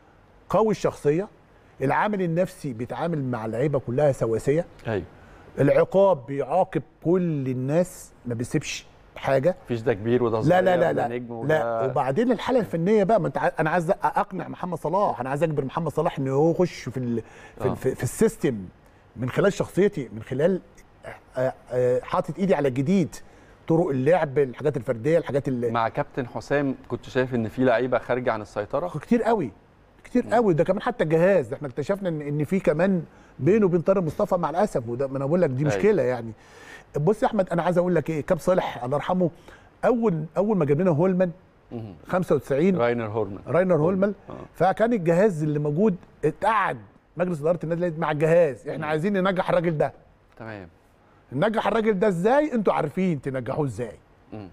S2: قوي الشخصيه العامل النفسي بيتعامل مع اللعيبه كلها سواسيه
S1: ايوه
S2: العقاب بيعاقب كل الناس ما بيسيبش حاجه
S1: مفيش ده كبير وده
S2: لا
S1: صغير
S2: لا لا
S1: وده
S2: لا
S1: نجم
S2: لا
S1: وده
S2: وبعدين الحاله الفنيه بقى ما انت ع- انا عايز اقنع محمد صلاح انا عايز اجبر محمد صلاح انه هو يخش في ال في,
S1: آه.
S2: ال في, في السيستم من خلال شخصيتي من خلال آه، آه، حاطط ايدي على الجديد طرق اللعب الحاجات الفرديه الحاجات اللي
S1: مع كابتن حسام كنت شايف ان في لعيبه خارجه عن السيطره
S2: كتير قوي كتير قوي ده كمان حتى الجهاز ده احنا اكتشفنا ان ان في كمان بينه وبين طارق مصطفى مع الاسف وده ما انا بقول لك دي
S1: أيوة.
S2: مشكله يعني بص يا احمد انا عايز اقول لك ايه كاب صالح الله يرحمه اول اول ما جاب لنا هولمان
S1: مهم.
S2: 95
S1: راينر هورمان
S2: راينر هولمان
S1: آه.
S2: فكان الجهاز اللي موجود اتقعد مجلس اداره النادي الأهلي مع الجهاز احنا عايزين ننجح الراجل ده
S1: تمام
S2: ننجح الراجل ده ازاي انتوا عارفين تنجحوه ازاي
S1: مم.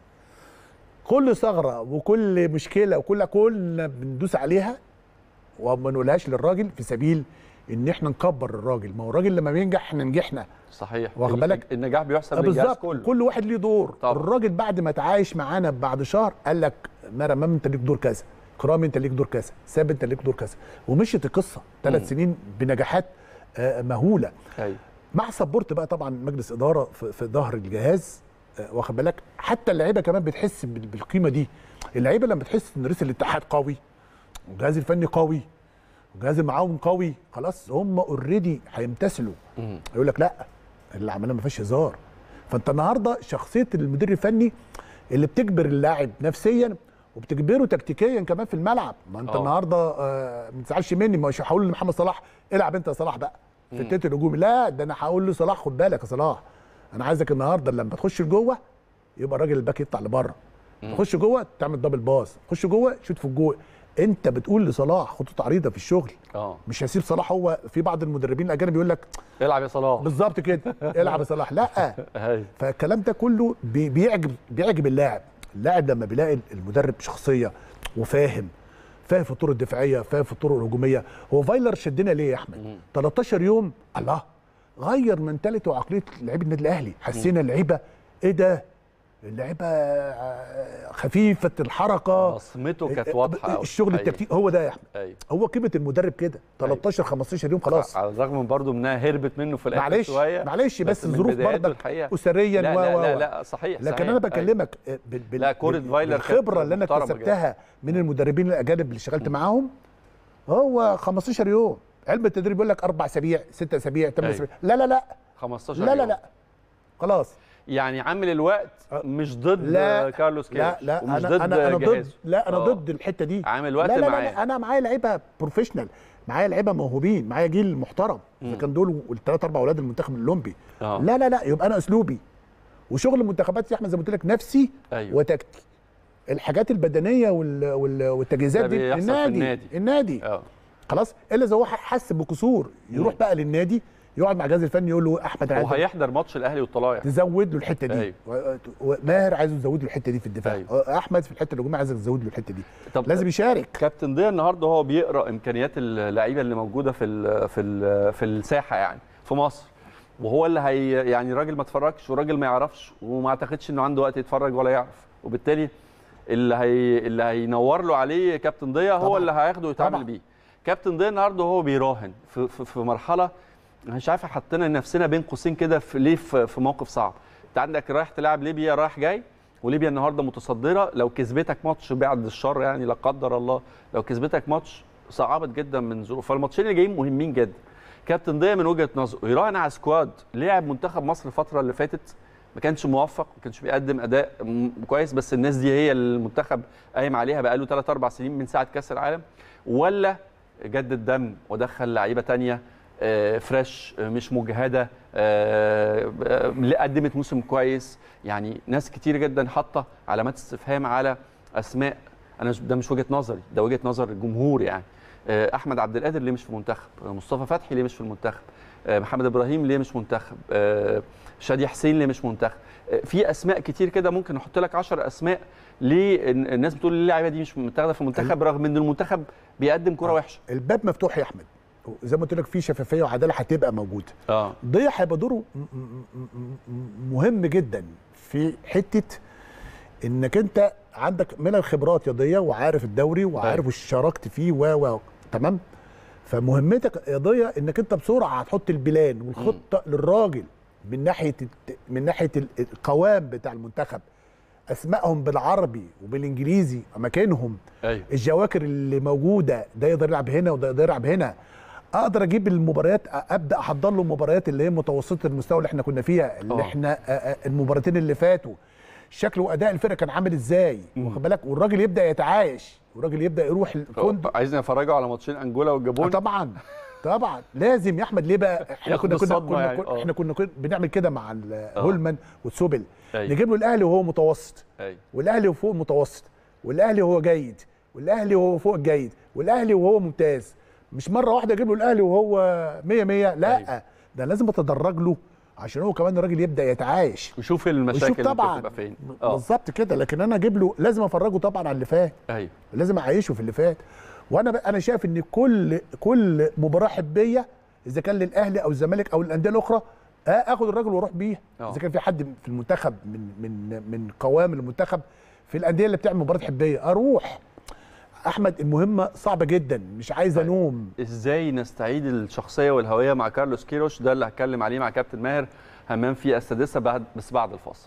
S2: كل ثغره وكل مشكله وكل كلنا بندوس عليها وما نقولهاش للراجل في سبيل ان احنا نكبر الراجل ما هو الراجل لما بينجح احنا نجحنا
S1: صحيح
S2: واخد
S1: ال-
S2: بالك؟
S1: النجاح بيحسب للجهاز
S2: بالظبط
S1: كله
S2: كل واحد ليه دور
S1: طبعا.
S2: الراجل بعد ما تعايش معانا بعد شهر قال لك مرمى انت ليك دور كذا كرامي انت ليك دور كذا ثابت انت ليك دور كذا ومشيت القصه
S1: مم.
S2: ثلاث سنين بنجاحات آه، مهوله
S1: ايوه
S2: مع سبورت بقى طبعا مجلس اداره في, في ظهر الجهاز آه، واخد بالك حتى اللعيبه كمان بتحس بال- بالقيمه دي اللعيبه لما بتحس ان رئيس الاتحاد قوي والجهاز الفني قوي والجهاز المعاون قوي خلاص هم اوريدي هيمتثلوا
S1: مم.
S2: يقول لك لا اللي عملناه ما فيهاش هزار فانت النهارده شخصيه المدير الفني اللي بتجبر اللاعب نفسيا وبتجبره تكتيكيا كمان في الملعب ما انت
S1: آه.
S2: النهارده آه، ما تزعلش مني مش هقول لمحمد صلاح العب انت يا صلاح بقى في
S1: مم.
S2: التيت الهجومي لا ده انا هقول لصلاح خد بالك يا صلاح انا عايزك النهارده لما تخش لجوه يبقى الراجل الباك يطلع لبره
S1: مم.
S2: تخش جوه تعمل دبل باص خش جوه شوت في الجول انت بتقول لصلاح خطوط عريضه في الشغل
S1: اه
S2: مش هسيب صلاح هو في بعض المدربين الاجانب يقول لك
S1: العب يا صلاح
S2: بالظبط كده العب يا صلاح لا
S1: ايوه
S2: فالكلام ده كله بي- بيعجب بيعجب اللاعب اللاعب لما بيلاقي المدرب شخصيه وفاهم فاهم في الطرق الدفاعيه فاهم في الطرق الهجوميه هو فايلر شدنا ليه يا احمد
S1: مم.
S2: 13 يوم الله غير منتاليتي وعقليه لعيبه النادي الاهلي حسينا اللعيبه ايه ده اللعيبه آه، خفيفه الحركه
S1: بصمته كانت واضحه قوي
S2: الشغل التكتيك هو ده يا احمد
S1: ايوه
S2: هو قيمه المدرب كده 13 15 يوم خلاص
S1: على الرغم من برضه انها هربت منه في الاخر
S2: معلش
S1: شويه
S2: معلش بس
S1: من
S2: الظروف
S1: بداياته
S2: برضك
S1: الحقيقة
S2: اسريا
S1: لا
S2: و
S1: لا
S2: و
S1: لا,
S2: و.
S1: لا صحيح
S2: لكن
S1: صحيح.
S2: انا بكلمك بال بال
S1: لا، كرة
S2: بال-
S1: فايلر كانت
S2: بالخبره اللي انا
S1: محترمة
S2: اكتسبتها من المدربين الاجانب اللي اشتغلت معاهم هو 15 يوم علم التدريب بيقول لك اربع اسابيع ست اسابيع ثمان
S1: أيوة.
S2: اسابيع لا لا لا
S1: 15
S2: لا لا
S1: يوم.
S2: لا خلاص
S1: يعني عامل الوقت
S2: أه.
S1: مش ضد
S2: لا
S1: كارلوس كيروش
S2: لا لا
S1: ومش
S2: انا
S1: ضد
S2: انا انا ضد
S1: جهازه.
S2: لا انا
S1: آه.
S2: ضد الحته دي
S1: عامل وقت
S2: لا لا, لا,
S1: معاه
S2: لا انا معايا لعيبه بروفيشنال معايا لعيبه موهوبين معايا جيل محترم اذا كان دول والثلاث اربع اولاد المنتخب الاولمبي
S1: آه.
S2: لا لا لا يبقى انا اسلوبي وشغل المنتخبات يا احمد زي ما قلت لك نفسي
S1: أيوة.
S2: وتكتيك الحاجات البدنيه وال... وال... والتجهيزات
S1: ده
S2: دي
S1: بيحصل في
S2: النادي
S1: النادي.
S2: النادي
S1: اه
S2: خلاص الا اذا هو حس بكسور يروح بقى للنادي يقعد مع الجهاز الفني يقول له احمد انا عايزك
S1: وهيحضر ماتش الاهلي والطلائع
S2: تزود له الحته دي
S1: أيوة.
S2: و- وماهر عايزه تزود له الحته دي في الدفاع
S1: أيوة.
S2: احمد في الحته الهجوميه عايزك تزود له الحته دي
S1: طب
S2: لازم يشارك
S1: كابتن ضياء النهارده هو بيقرا امكانيات اللعيبه اللي موجوده في ال في ال في الساحه يعني في مصر وهو اللي هي يعني راجل ما اتفرجش وراجل ما يعرفش وما اعتقدش انه عنده وقت يتفرج ولا يعرف وبالتالي اللي هي اللي هينور له عليه كابتن ضياء هو
S2: طبعاً.
S1: اللي هياخده ويتعامل
S2: طبعاً.
S1: بيه كابتن ضياء النهارده هو بيراهن في, في, في مرحله مش عارف حطينا نفسنا بين قوسين كده في ليه في, في موقف صعب انت عندك رايح تلعب ليبيا رايح جاي وليبيا النهارده متصدره لو كسبتك ماتش بعد الشر يعني لا قدر الله لو كسبتك ماتش صعبت جدا من ظروف فالماتشين اللي جايين مهمين جدا كابتن ضياء من وجهه نظره يراهن على سكواد لعب منتخب مصر الفتره اللي فاتت ما كانش موفق ما كانش بيقدم اداء م- كويس بس الناس دي هي اللي المنتخب قايم عليها بقاله 3 4 سنين من ساعه كاس العالم ولا جدد دم ودخل لعيبه تانية آه، فريش آه، مش مجهده آه، آه، قدمت موسم كويس يعني ناس كتير جدا حاطه علامات استفهام على اسماء انا مش- ده مش وجهه نظري ده وجهه نظر الجمهور يعني آه، احمد عبد القادر ليه مش في المنتخب آه، مصطفى فتحي ليه مش في المنتخب آه، محمد ابراهيم ليه مش منتخب آه، شادي حسين ليه مش منتخب آه، في اسماء كتير كده ممكن نحط لك 10 اسماء ليه الن- الناس بتقول ليه اللعيبه دي مش متاخده في المنتخب رغم ان المنتخب بيقدم كره
S2: آه.
S1: وحشه
S2: الباب مفتوح يا احمد زي ما قلت لك في شفافيه وعداله هتبقى موجوده
S1: اه
S2: ضياء هيبقى دوره م- م- م- م- مهم جدا في حته انك انت عندك من الخبرات يا ضياء وعارف الدوري وعارف
S1: أيوة.
S2: وشاركت فيه و و تمام فمهمتك يا ضياء انك انت بسرعه هتحط البلان والخطه للراجل من ناحيه الت- من ناحيه ال- القوام بتاع المنتخب اسمائهم بالعربي وبالانجليزي اماكنهم
S1: ايوه
S2: الجواكر اللي موجوده ده يقدر يلعب هنا وده يقدر يلعب هنا اقدر اجيب المباريات ابدا احضر له المباريات اللي هي متوسطه المستوى اللي احنا كنا فيها اللي
S1: آه.
S2: احنا آه، آه، المباراتين اللي فاتوا شكل واداء الفرقه كان عامل ازاي واخد بالك والراجل يبدا يتعايش والراجل يبدا يروح الفندق
S1: عايزين نفرجوا على ماتشين انجولا
S2: آه
S1: والجابون
S2: طبعا طبعا لازم يا احمد ليه بقى احنا
S1: ياخد
S2: كنا كنا
S1: الصدمة
S2: كنا,
S1: يعني،
S2: كنا
S1: آه.
S2: احنا كنا, كنا بنعمل كده مع ال- هولمان وتسوبل
S1: أيوة.
S2: نجيب له الاهلي وهو متوسط
S1: ايوه
S2: والاهلي فوق المتوسط والاهلي وهو جيد والاهلي وهو فوق الجيد والاهلي وهو ممتاز مش مره واحده اجيب له الاهلي وهو 100 100 لا
S1: أيوة.
S2: ده لازم اتدرج له عشان هو كمان الراجل يبدا يتعايش
S1: وشوف المشاكل
S2: ويشوف
S1: اللي ممكن
S2: طبعا
S1: تبقى فين اه
S2: بالظبط كده لكن انا اجيب له لازم افرجه طبعا على اللي فات
S1: ايوه
S2: لازم اعيشه في اللي فات وانا ب... انا شايف ان كل كل مباراه حبيه اذا كان للاهلي او الزمالك او الانديه الاخرى آه، اخد الراجل واروح بيه
S1: آه.
S2: اذا كان في حد في المنتخب من من من قوام المنتخب في الانديه اللي بتعمل مباراه حبيه اروح احمد المهمه صعبه جدا مش عايز
S1: طيب.
S2: انوم
S1: ازاي نستعيد الشخصيه والهويه مع كارلوس كيروش ده اللي هتكلم عليه مع كابتن ماهر همام في السادسه بعد بس بعد الفاصل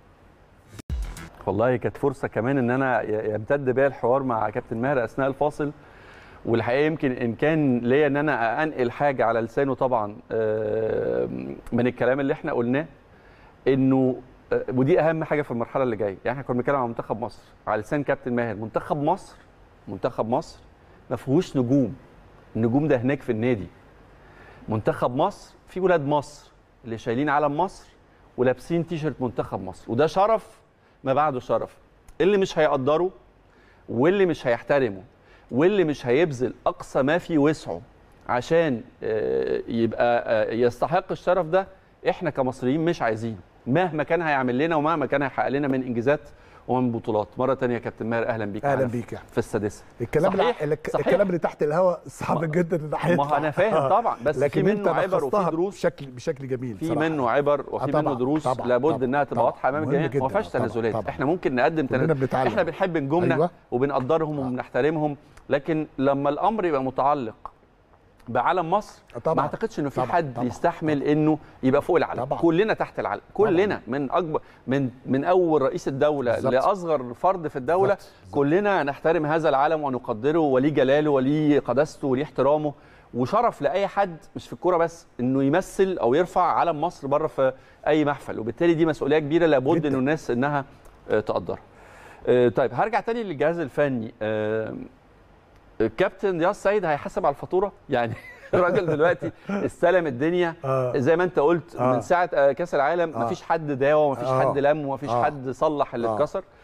S1: والله كانت فرصه كمان ان انا ي- يمتد بيا الحوار مع كابتن ماهر اثناء الفاصل والحقيقه يمكن ان كان ليا ان انا انقل حاجه على لسانه طبعا آه، من الكلام اللي احنا قلناه انه آه، ودي اهم حاجه في المرحله اللي جايه يعني احنا كنا بنتكلم عن منتخب مصر على لسان كابتن ماهر منتخب مصر منتخب مصر ما فيهوش نجوم النجوم ده هناك في النادي منتخب مصر في ولاد مصر اللي شايلين علم مصر ولابسين تيشرت منتخب مصر وده شرف ما بعده شرف اللي مش هيقدره واللي مش هيحترمه واللي مش هيبذل اقصى ما في وسعه عشان آه، يبقى آه، يستحق الشرف ده احنا كمصريين مش عايزينه مهما كان هيعمل لنا ومهما كان هيحقق لنا من انجازات ومن بطولات مره تانية يا كابتن ماهر اهلا بيك
S2: اهلا
S1: معانا
S2: بيك يا أحمد.
S1: في السادسه
S2: الكلام
S1: صحيح،
S2: اللي
S1: صحيح.
S2: الكلام اللي تحت الهواء صعب جدا ان ده
S1: ما
S2: هيطلع.
S1: انا فاهم
S2: آه.
S1: طبعا بس في
S2: لكن انت
S1: منه عبر وفي
S2: لخصتها
S1: دروس
S2: بشكل بشكل جميل
S1: في
S2: صراحة.
S1: منه عبر وفي
S2: آه
S1: منه
S2: طبعاً،
S1: دروس
S2: طبعاً،
S1: لابد
S2: طبعاً،
S1: انها تبقى
S2: طبعاً.
S1: واضحه امام
S2: مهم
S1: الجميع
S2: جداً،
S1: ما فيهاش
S2: طبعاً،
S1: تنازلات
S2: طبعاً.
S1: احنا ممكن نقدم
S2: كلنا
S1: تنازل
S2: بنتعلم.
S1: احنا بنحب نجومنا
S2: أيوة.
S1: وبنقدرهم وبنحترمهم لكن لما الامر يبقى متعلق بعلم مصر
S2: آه طبعاً.
S1: ما اعتقدش انه في
S2: طبعاً،
S1: حد
S2: طبعاً،
S1: يستحمل انه يبقى فوق العلم
S2: طبعاً.
S1: كلنا تحت العلم كلنا من اكبر من من اول رئيس الدوله
S2: بالظبط.
S1: لاصغر فرد في الدوله
S2: بالظبط، بالظبط.
S1: كلنا نحترم هذا العلم ونقدره وليه جلاله وليه قداسته وليه احترامه وشرف لاي حد مش في الكوره بس انه يمثل او يرفع علم مصر بره في اي محفل وبالتالي دي مسؤوليه كبيره لابد
S2: جداً.
S1: انه الناس انها آه، تقدرها آه، طيب هرجع تاني للجهاز الفني آه، الكابتن رياض سيد هيحاسب على الفاتوره يعني الراجل دلوقتي استلم الدنيا
S2: آه.
S1: زي ما انت قلت
S2: آه.
S1: من ساعه آه، كاس العالم
S2: آه.
S1: مفيش حد داوى ومفيش
S2: آه.
S1: حد لم ومفيش
S2: آه.
S1: حد صلح اللي
S2: آه.
S1: اتكسر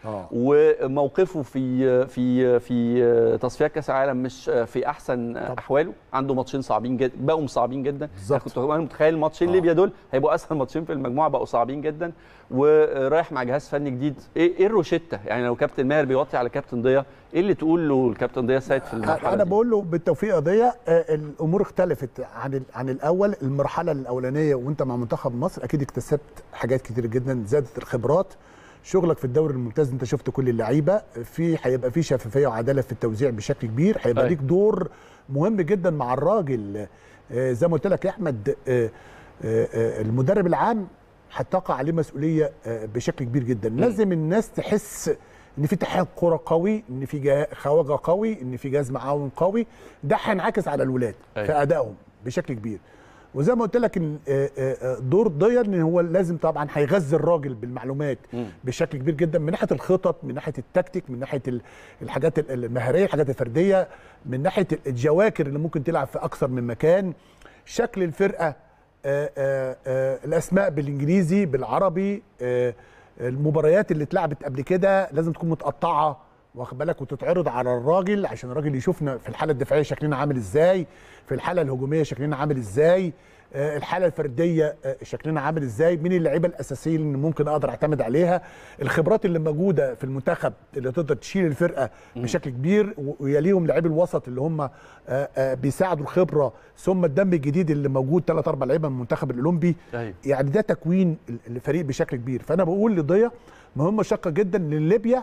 S2: آه.
S1: وموقفه في في في تصفيات كاس العالم مش في احسن احواله عنده ماتشين صعبين جدا بقوا صعبين جدا
S2: بالظبط.
S1: كنت انا متخيل ماتشين
S2: آه.
S1: ليبيا دول هيبقوا اسهل ماتشين في المجموعه بقوا صعبين جدا ورايح مع جهاز فني جديد ايه ايه الروشته يعني لو كابتن ماهر بيوطي على كابتن ضياء ايه اللي تقول له الكابتن ضياء سيد في المرحله
S2: انا
S1: دي؟
S2: بقول له بالتوفيق قضيه آه، الامور اختلفت عن ال- عن الاول المرحله الاولانيه وانت مع منتخب مصر اكيد اكتسبت حاجات كتير جدا زادت الخبرات شغلك في الدوري الممتاز انت شفت كل اللعيبه في هيبقى في شفافيه وعداله في التوزيع بشكل كبير هيبقى
S1: أيوة.
S2: ليك دور مهم جدا مع الراجل آه، زي ما قلت لك يا احمد آه، آه، آه، المدرب العام هتقع عليه مسؤوليه آه، بشكل كبير جدا لازم الناس تحس ان في اتحاد كره قوي ان في جا- خواجه قوي ان في جهاز معاون قوي ده هينعكس على الولاد
S1: أيوة.
S2: في ادائهم بشكل كبير وزي ما قلت لك ان آه، آه، آه، دور ضيا ان هو لازم طبعا هيغذي الراجل بالمعلومات
S1: مم.
S2: بشكل كبير جدا من ناحيه الخطط من ناحيه التكتيك من ناحيه ال- الحاجات ال- المهاريه الحاجات الفرديه من ناحيه الجواكر اللي ممكن تلعب في اكثر من مكان شكل الفرقه آه، آه، آه، الاسماء بالانجليزي بالعربي آه، المباريات اللي اتلعبت قبل كده لازم تكون متقطعه واخد بالك وتتعرض على الراجل عشان الراجل يشوفنا في الحاله الدفاعيه شكلنا عامل ازاي في الحاله الهجوميه شكلنا عامل ازاي آه، الحاله الفرديه آه، شكلنا عامل ازاي مين اللعيبه الاساسيه اللي ممكن اقدر اعتمد عليها الخبرات اللي موجوده في المنتخب اللي تقدر تشيل الفرقه بشكل كبير و- ويليهم لاعبي الوسط اللي هم آه، آه، بيساعدوا الخبره ثم الدم الجديد اللي موجود ثلاث اربع لعيبه من المنتخب الاولمبي
S1: أيوة.
S2: يعني ده تكوين ال- الفريق بشكل كبير فانا بقول لضيا مهمه شاقه جدا لليبيا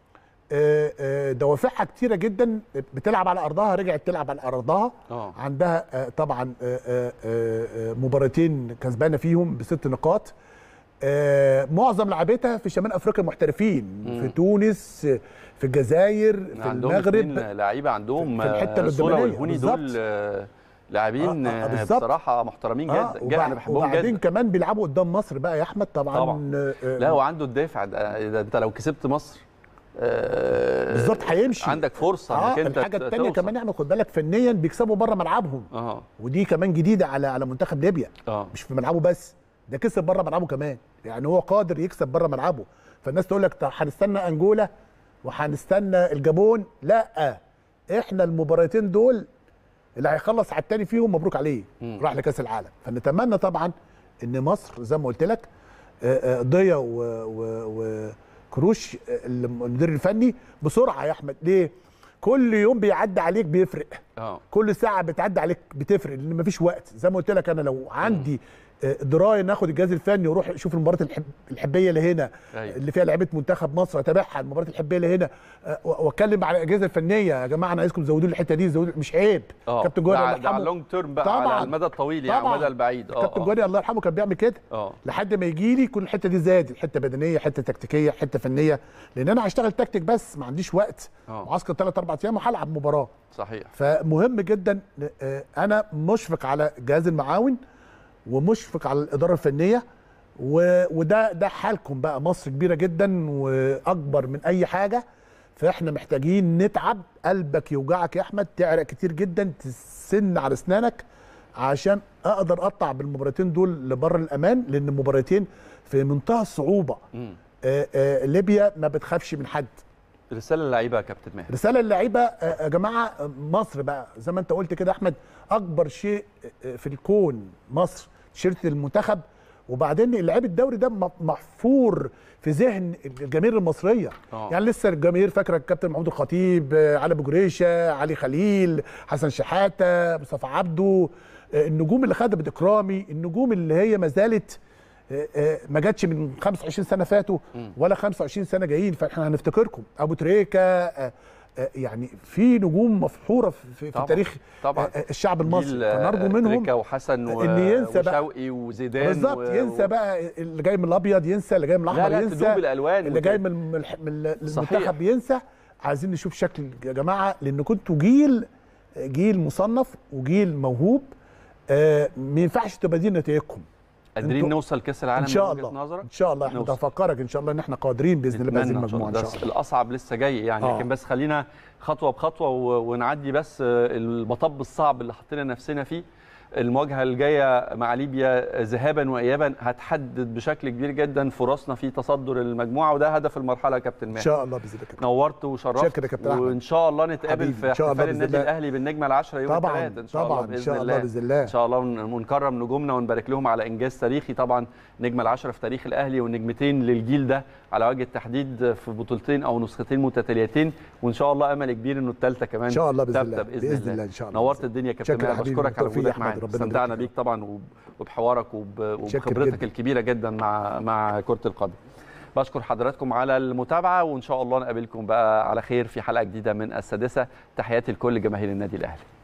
S2: آه، آه، دوافعها كتيره جدا بتلعب على ارضها رجعت تلعب على ارضها
S1: آه.
S2: عندها آه، طبعا آه، آه، آه، مباراتين كسبانه فيهم بست نقاط آه، معظم لعبتها في شمال افريقيا محترفين في تونس آه، في الجزائر في
S1: عندهم
S2: المغرب
S1: اتنين لعيبه عندهم
S2: في الحتة
S1: آه، صورة
S2: القدامانية،
S1: والهوني دول
S2: بالظبط.
S1: آه، لاعبين
S2: آه، آه،
S1: آه،
S2: بالظبط.
S1: بصراحه محترمين جدا
S2: آه،
S1: جدا
S2: وبع-
S1: انا بحبهم
S2: وبعدين
S1: جدا
S2: كمان بيلعبوا قدام مصر بقى يا احمد طبعا,
S1: طبعاً.
S2: آه، آه،
S1: لا وعنده الدافع ده ده انت لو كسبت مصر آه،
S2: بالظبط هيمشي
S1: عندك فرصه
S2: اه
S1: انك انت
S2: الحاجه
S1: ت-
S2: الثانيه
S1: توصل.
S2: كمان احنا خد بالك فنيا بيكسبوا بره ملعبهم
S1: اه
S2: ودي كمان جديده على على منتخب ليبيا
S1: اه
S2: مش في ملعبه بس ده كسب بره ملعبه كمان يعني هو قادر يكسب بره ملعبه فالناس تقول لك طب هنستنى انجولا وهنستنى الجابون لا احنا المباراتين دول اللي هيخلص على التاني فيهم مبروك عليه
S1: مم.
S2: راح لكاس العالم فنتمنى طبعا ان مصر زي ما قلت لك آه، آه، ضيا و- و- وكروش آه، المدير الفني بسرعه يا احمد ليه كل يوم بيعدي عليك بيفرق
S1: اه
S2: كل ساعه بتعدي عليك بتفرق لان مفيش وقت زي ما قلت لك انا لو عندي آه، درايه ناخد الجهاز الفني واروح اشوف المباراه الحب الحبيه اللي هنا
S1: أيوة.
S2: اللي فيها لعيبه منتخب مصر اتابعها المباراه الحبيه اللي هنا آه، و- واتكلم على الاجهزه الفنيه يا جماعه انا عايزكم تزودوا لي الحته دي زودوا مش عيب
S1: اه
S2: كابتن جوهري
S1: ده-
S2: الله
S1: ده على
S2: يرحمه
S1: اللونج تيرم بقى
S2: طبعاً.
S1: على المدى الطويل يعني
S2: طبعاً.
S1: المدى البعيد اه
S2: كابتن
S1: آه.
S2: جوهري الله يرحمه كان بيعمل كده
S1: اه
S2: لحد ما يجي لي كل الحته دي زادت حته بدنيه حته تكتيكيه حته فنيه لان انا هشتغل تكتيك بس ما عنديش وقت
S1: آه.
S2: معسكر ثلاث اربع ايام وهلعب مباراه
S1: صحيح
S2: فمهم جدا آه، انا مشفق على الجهاز المعاون ومشفق على الاداره الفنيه و- وده ده حالكم بقى مصر كبيره جدا واكبر من اي حاجه فاحنا محتاجين نتعب قلبك يوجعك يا احمد تعرق كتير جدا تسن على اسنانك عشان اقدر اقطع بالمباراتين دول لبر الامان لان المباراتين في منتهى الصعوبه
S1: مم.
S2: آه، آه، ليبيا ما بتخافش من حد
S1: رساله للعيبه يا كابتن ماهر
S2: رساله للعيبه آه، يا جماعه آه، مصر بقى زي ما انت قلت كده يا احمد اكبر شيء آه، في الكون مصر تيشيرت المنتخب وبعدين اللعيب الدوري ده م- محفور في ذهن الجماهير المصريه
S1: آه.
S2: يعني لسه الجماهير فاكره الكابتن محمود الخطيب آه، علي ابو جريشه علي خليل حسن شحاته مصطفى عبده آه، النجوم اللي خدها باكرامي النجوم اللي هي ما زالت آه، آه، ما جاتش من 25 سنه فاتوا ولا 25 سنه جايين فاحنا هنفتكركم ابو تريكه آه، آه، يعني في نجوم مفحوره في, في, في
S1: طبعاً،
S2: تاريخ
S1: طبعاً.
S2: آه، الشعب المصري
S1: جيل، آه،
S2: فنرجو منهم
S1: تريكة وحسن و...
S2: إن ينسى بقى.
S1: وشوقي وزيدان
S2: بالظبط
S1: و...
S2: ينسى بقى اللي جاي من الابيض ينسى اللي جاي من الاحمر
S1: لا،
S2: ينسى
S1: تدوب الألوان
S2: اللي
S1: وت-
S2: جاي من من الح- من
S1: صحيح.
S2: المنتخب ينسى عايزين نشوف شكل يا جماعه لان كنتوا جيل جيل مصنف وجيل موهوب آه ما ينفعش تبقى دي نتائجكم
S1: قادرين
S2: انتوا-
S1: نوصل كاس العالم
S2: ان شاء
S1: من وجهة
S2: الله
S1: نظرك
S2: ان شاء الله احنا
S1: نوصل.
S2: هفكرك ان شاء الله ان احنا قادرين باذن الله بهذه
S1: نتمنى إن شاء
S2: المجموعه
S1: الله.
S2: ان
S1: ده
S2: شاء الله
S1: الاصعب لسه جاي يعني
S2: آه.
S1: لكن بس خلينا خطوه بخطوه و- ونعدي بس آه، المطب الصعب اللي حطينا نفسنا فيه المواجهه الجايه مع ليبيا ذهابا وايابا هتحدد بشكل كبير جدا فرصنا في تصدر المجموعه وده هدف المرحله يا كابتن
S2: ان
S1: ماهر
S2: شاء الله باذن الله كابتن
S1: نورت وشرفت
S2: شكرا يا كابتن أحمد.
S1: وان شاء الله نتقابل
S2: حبيبي،
S1: في
S2: إن شاء الله
S1: احتفال
S2: بإذن
S1: النادي
S2: الله.
S1: الاهلي بالنجمه العشره يوم
S2: طبعا
S1: الثلاث ان شاء الله
S2: طبعا
S1: باذن
S2: ان شاء الله
S1: الله
S2: باذن الله
S1: ان شاء الله ون- ونكرم نجومنا ونبارك لهم على انجاز تاريخي طبعا نجم العشره في تاريخ الاهلي ونجمتين للجيل ده على وجه التحديد في بطولتين او نسختين متتاليتين وان شاء الله امل كبير انه الثالثه كمان
S2: ان شاء الله باذن
S1: ثابتة
S2: الله باذن الله ان شاء الله
S1: نورت الدنيا يا كابتن
S2: شكرا يا
S1: ماهر
S2: حبيبي،
S1: بشكرك على
S2: بالتوفيق يا
S1: وجودك
S2: أحمد،
S1: معانا
S2: ربنا
S1: استمتعنا
S2: يبارك
S1: بيك طبعا وب- وبحوارك وب-
S2: شكر
S1: وبخبرتك
S2: جدا.
S1: الكبيره جدا مع مع كره القدم بشكر حضراتكم على المتابعه وان شاء الله نقابلكم بقى على خير في حلقه جديده من السادسه تحياتي لكل جماهير النادي الاهلي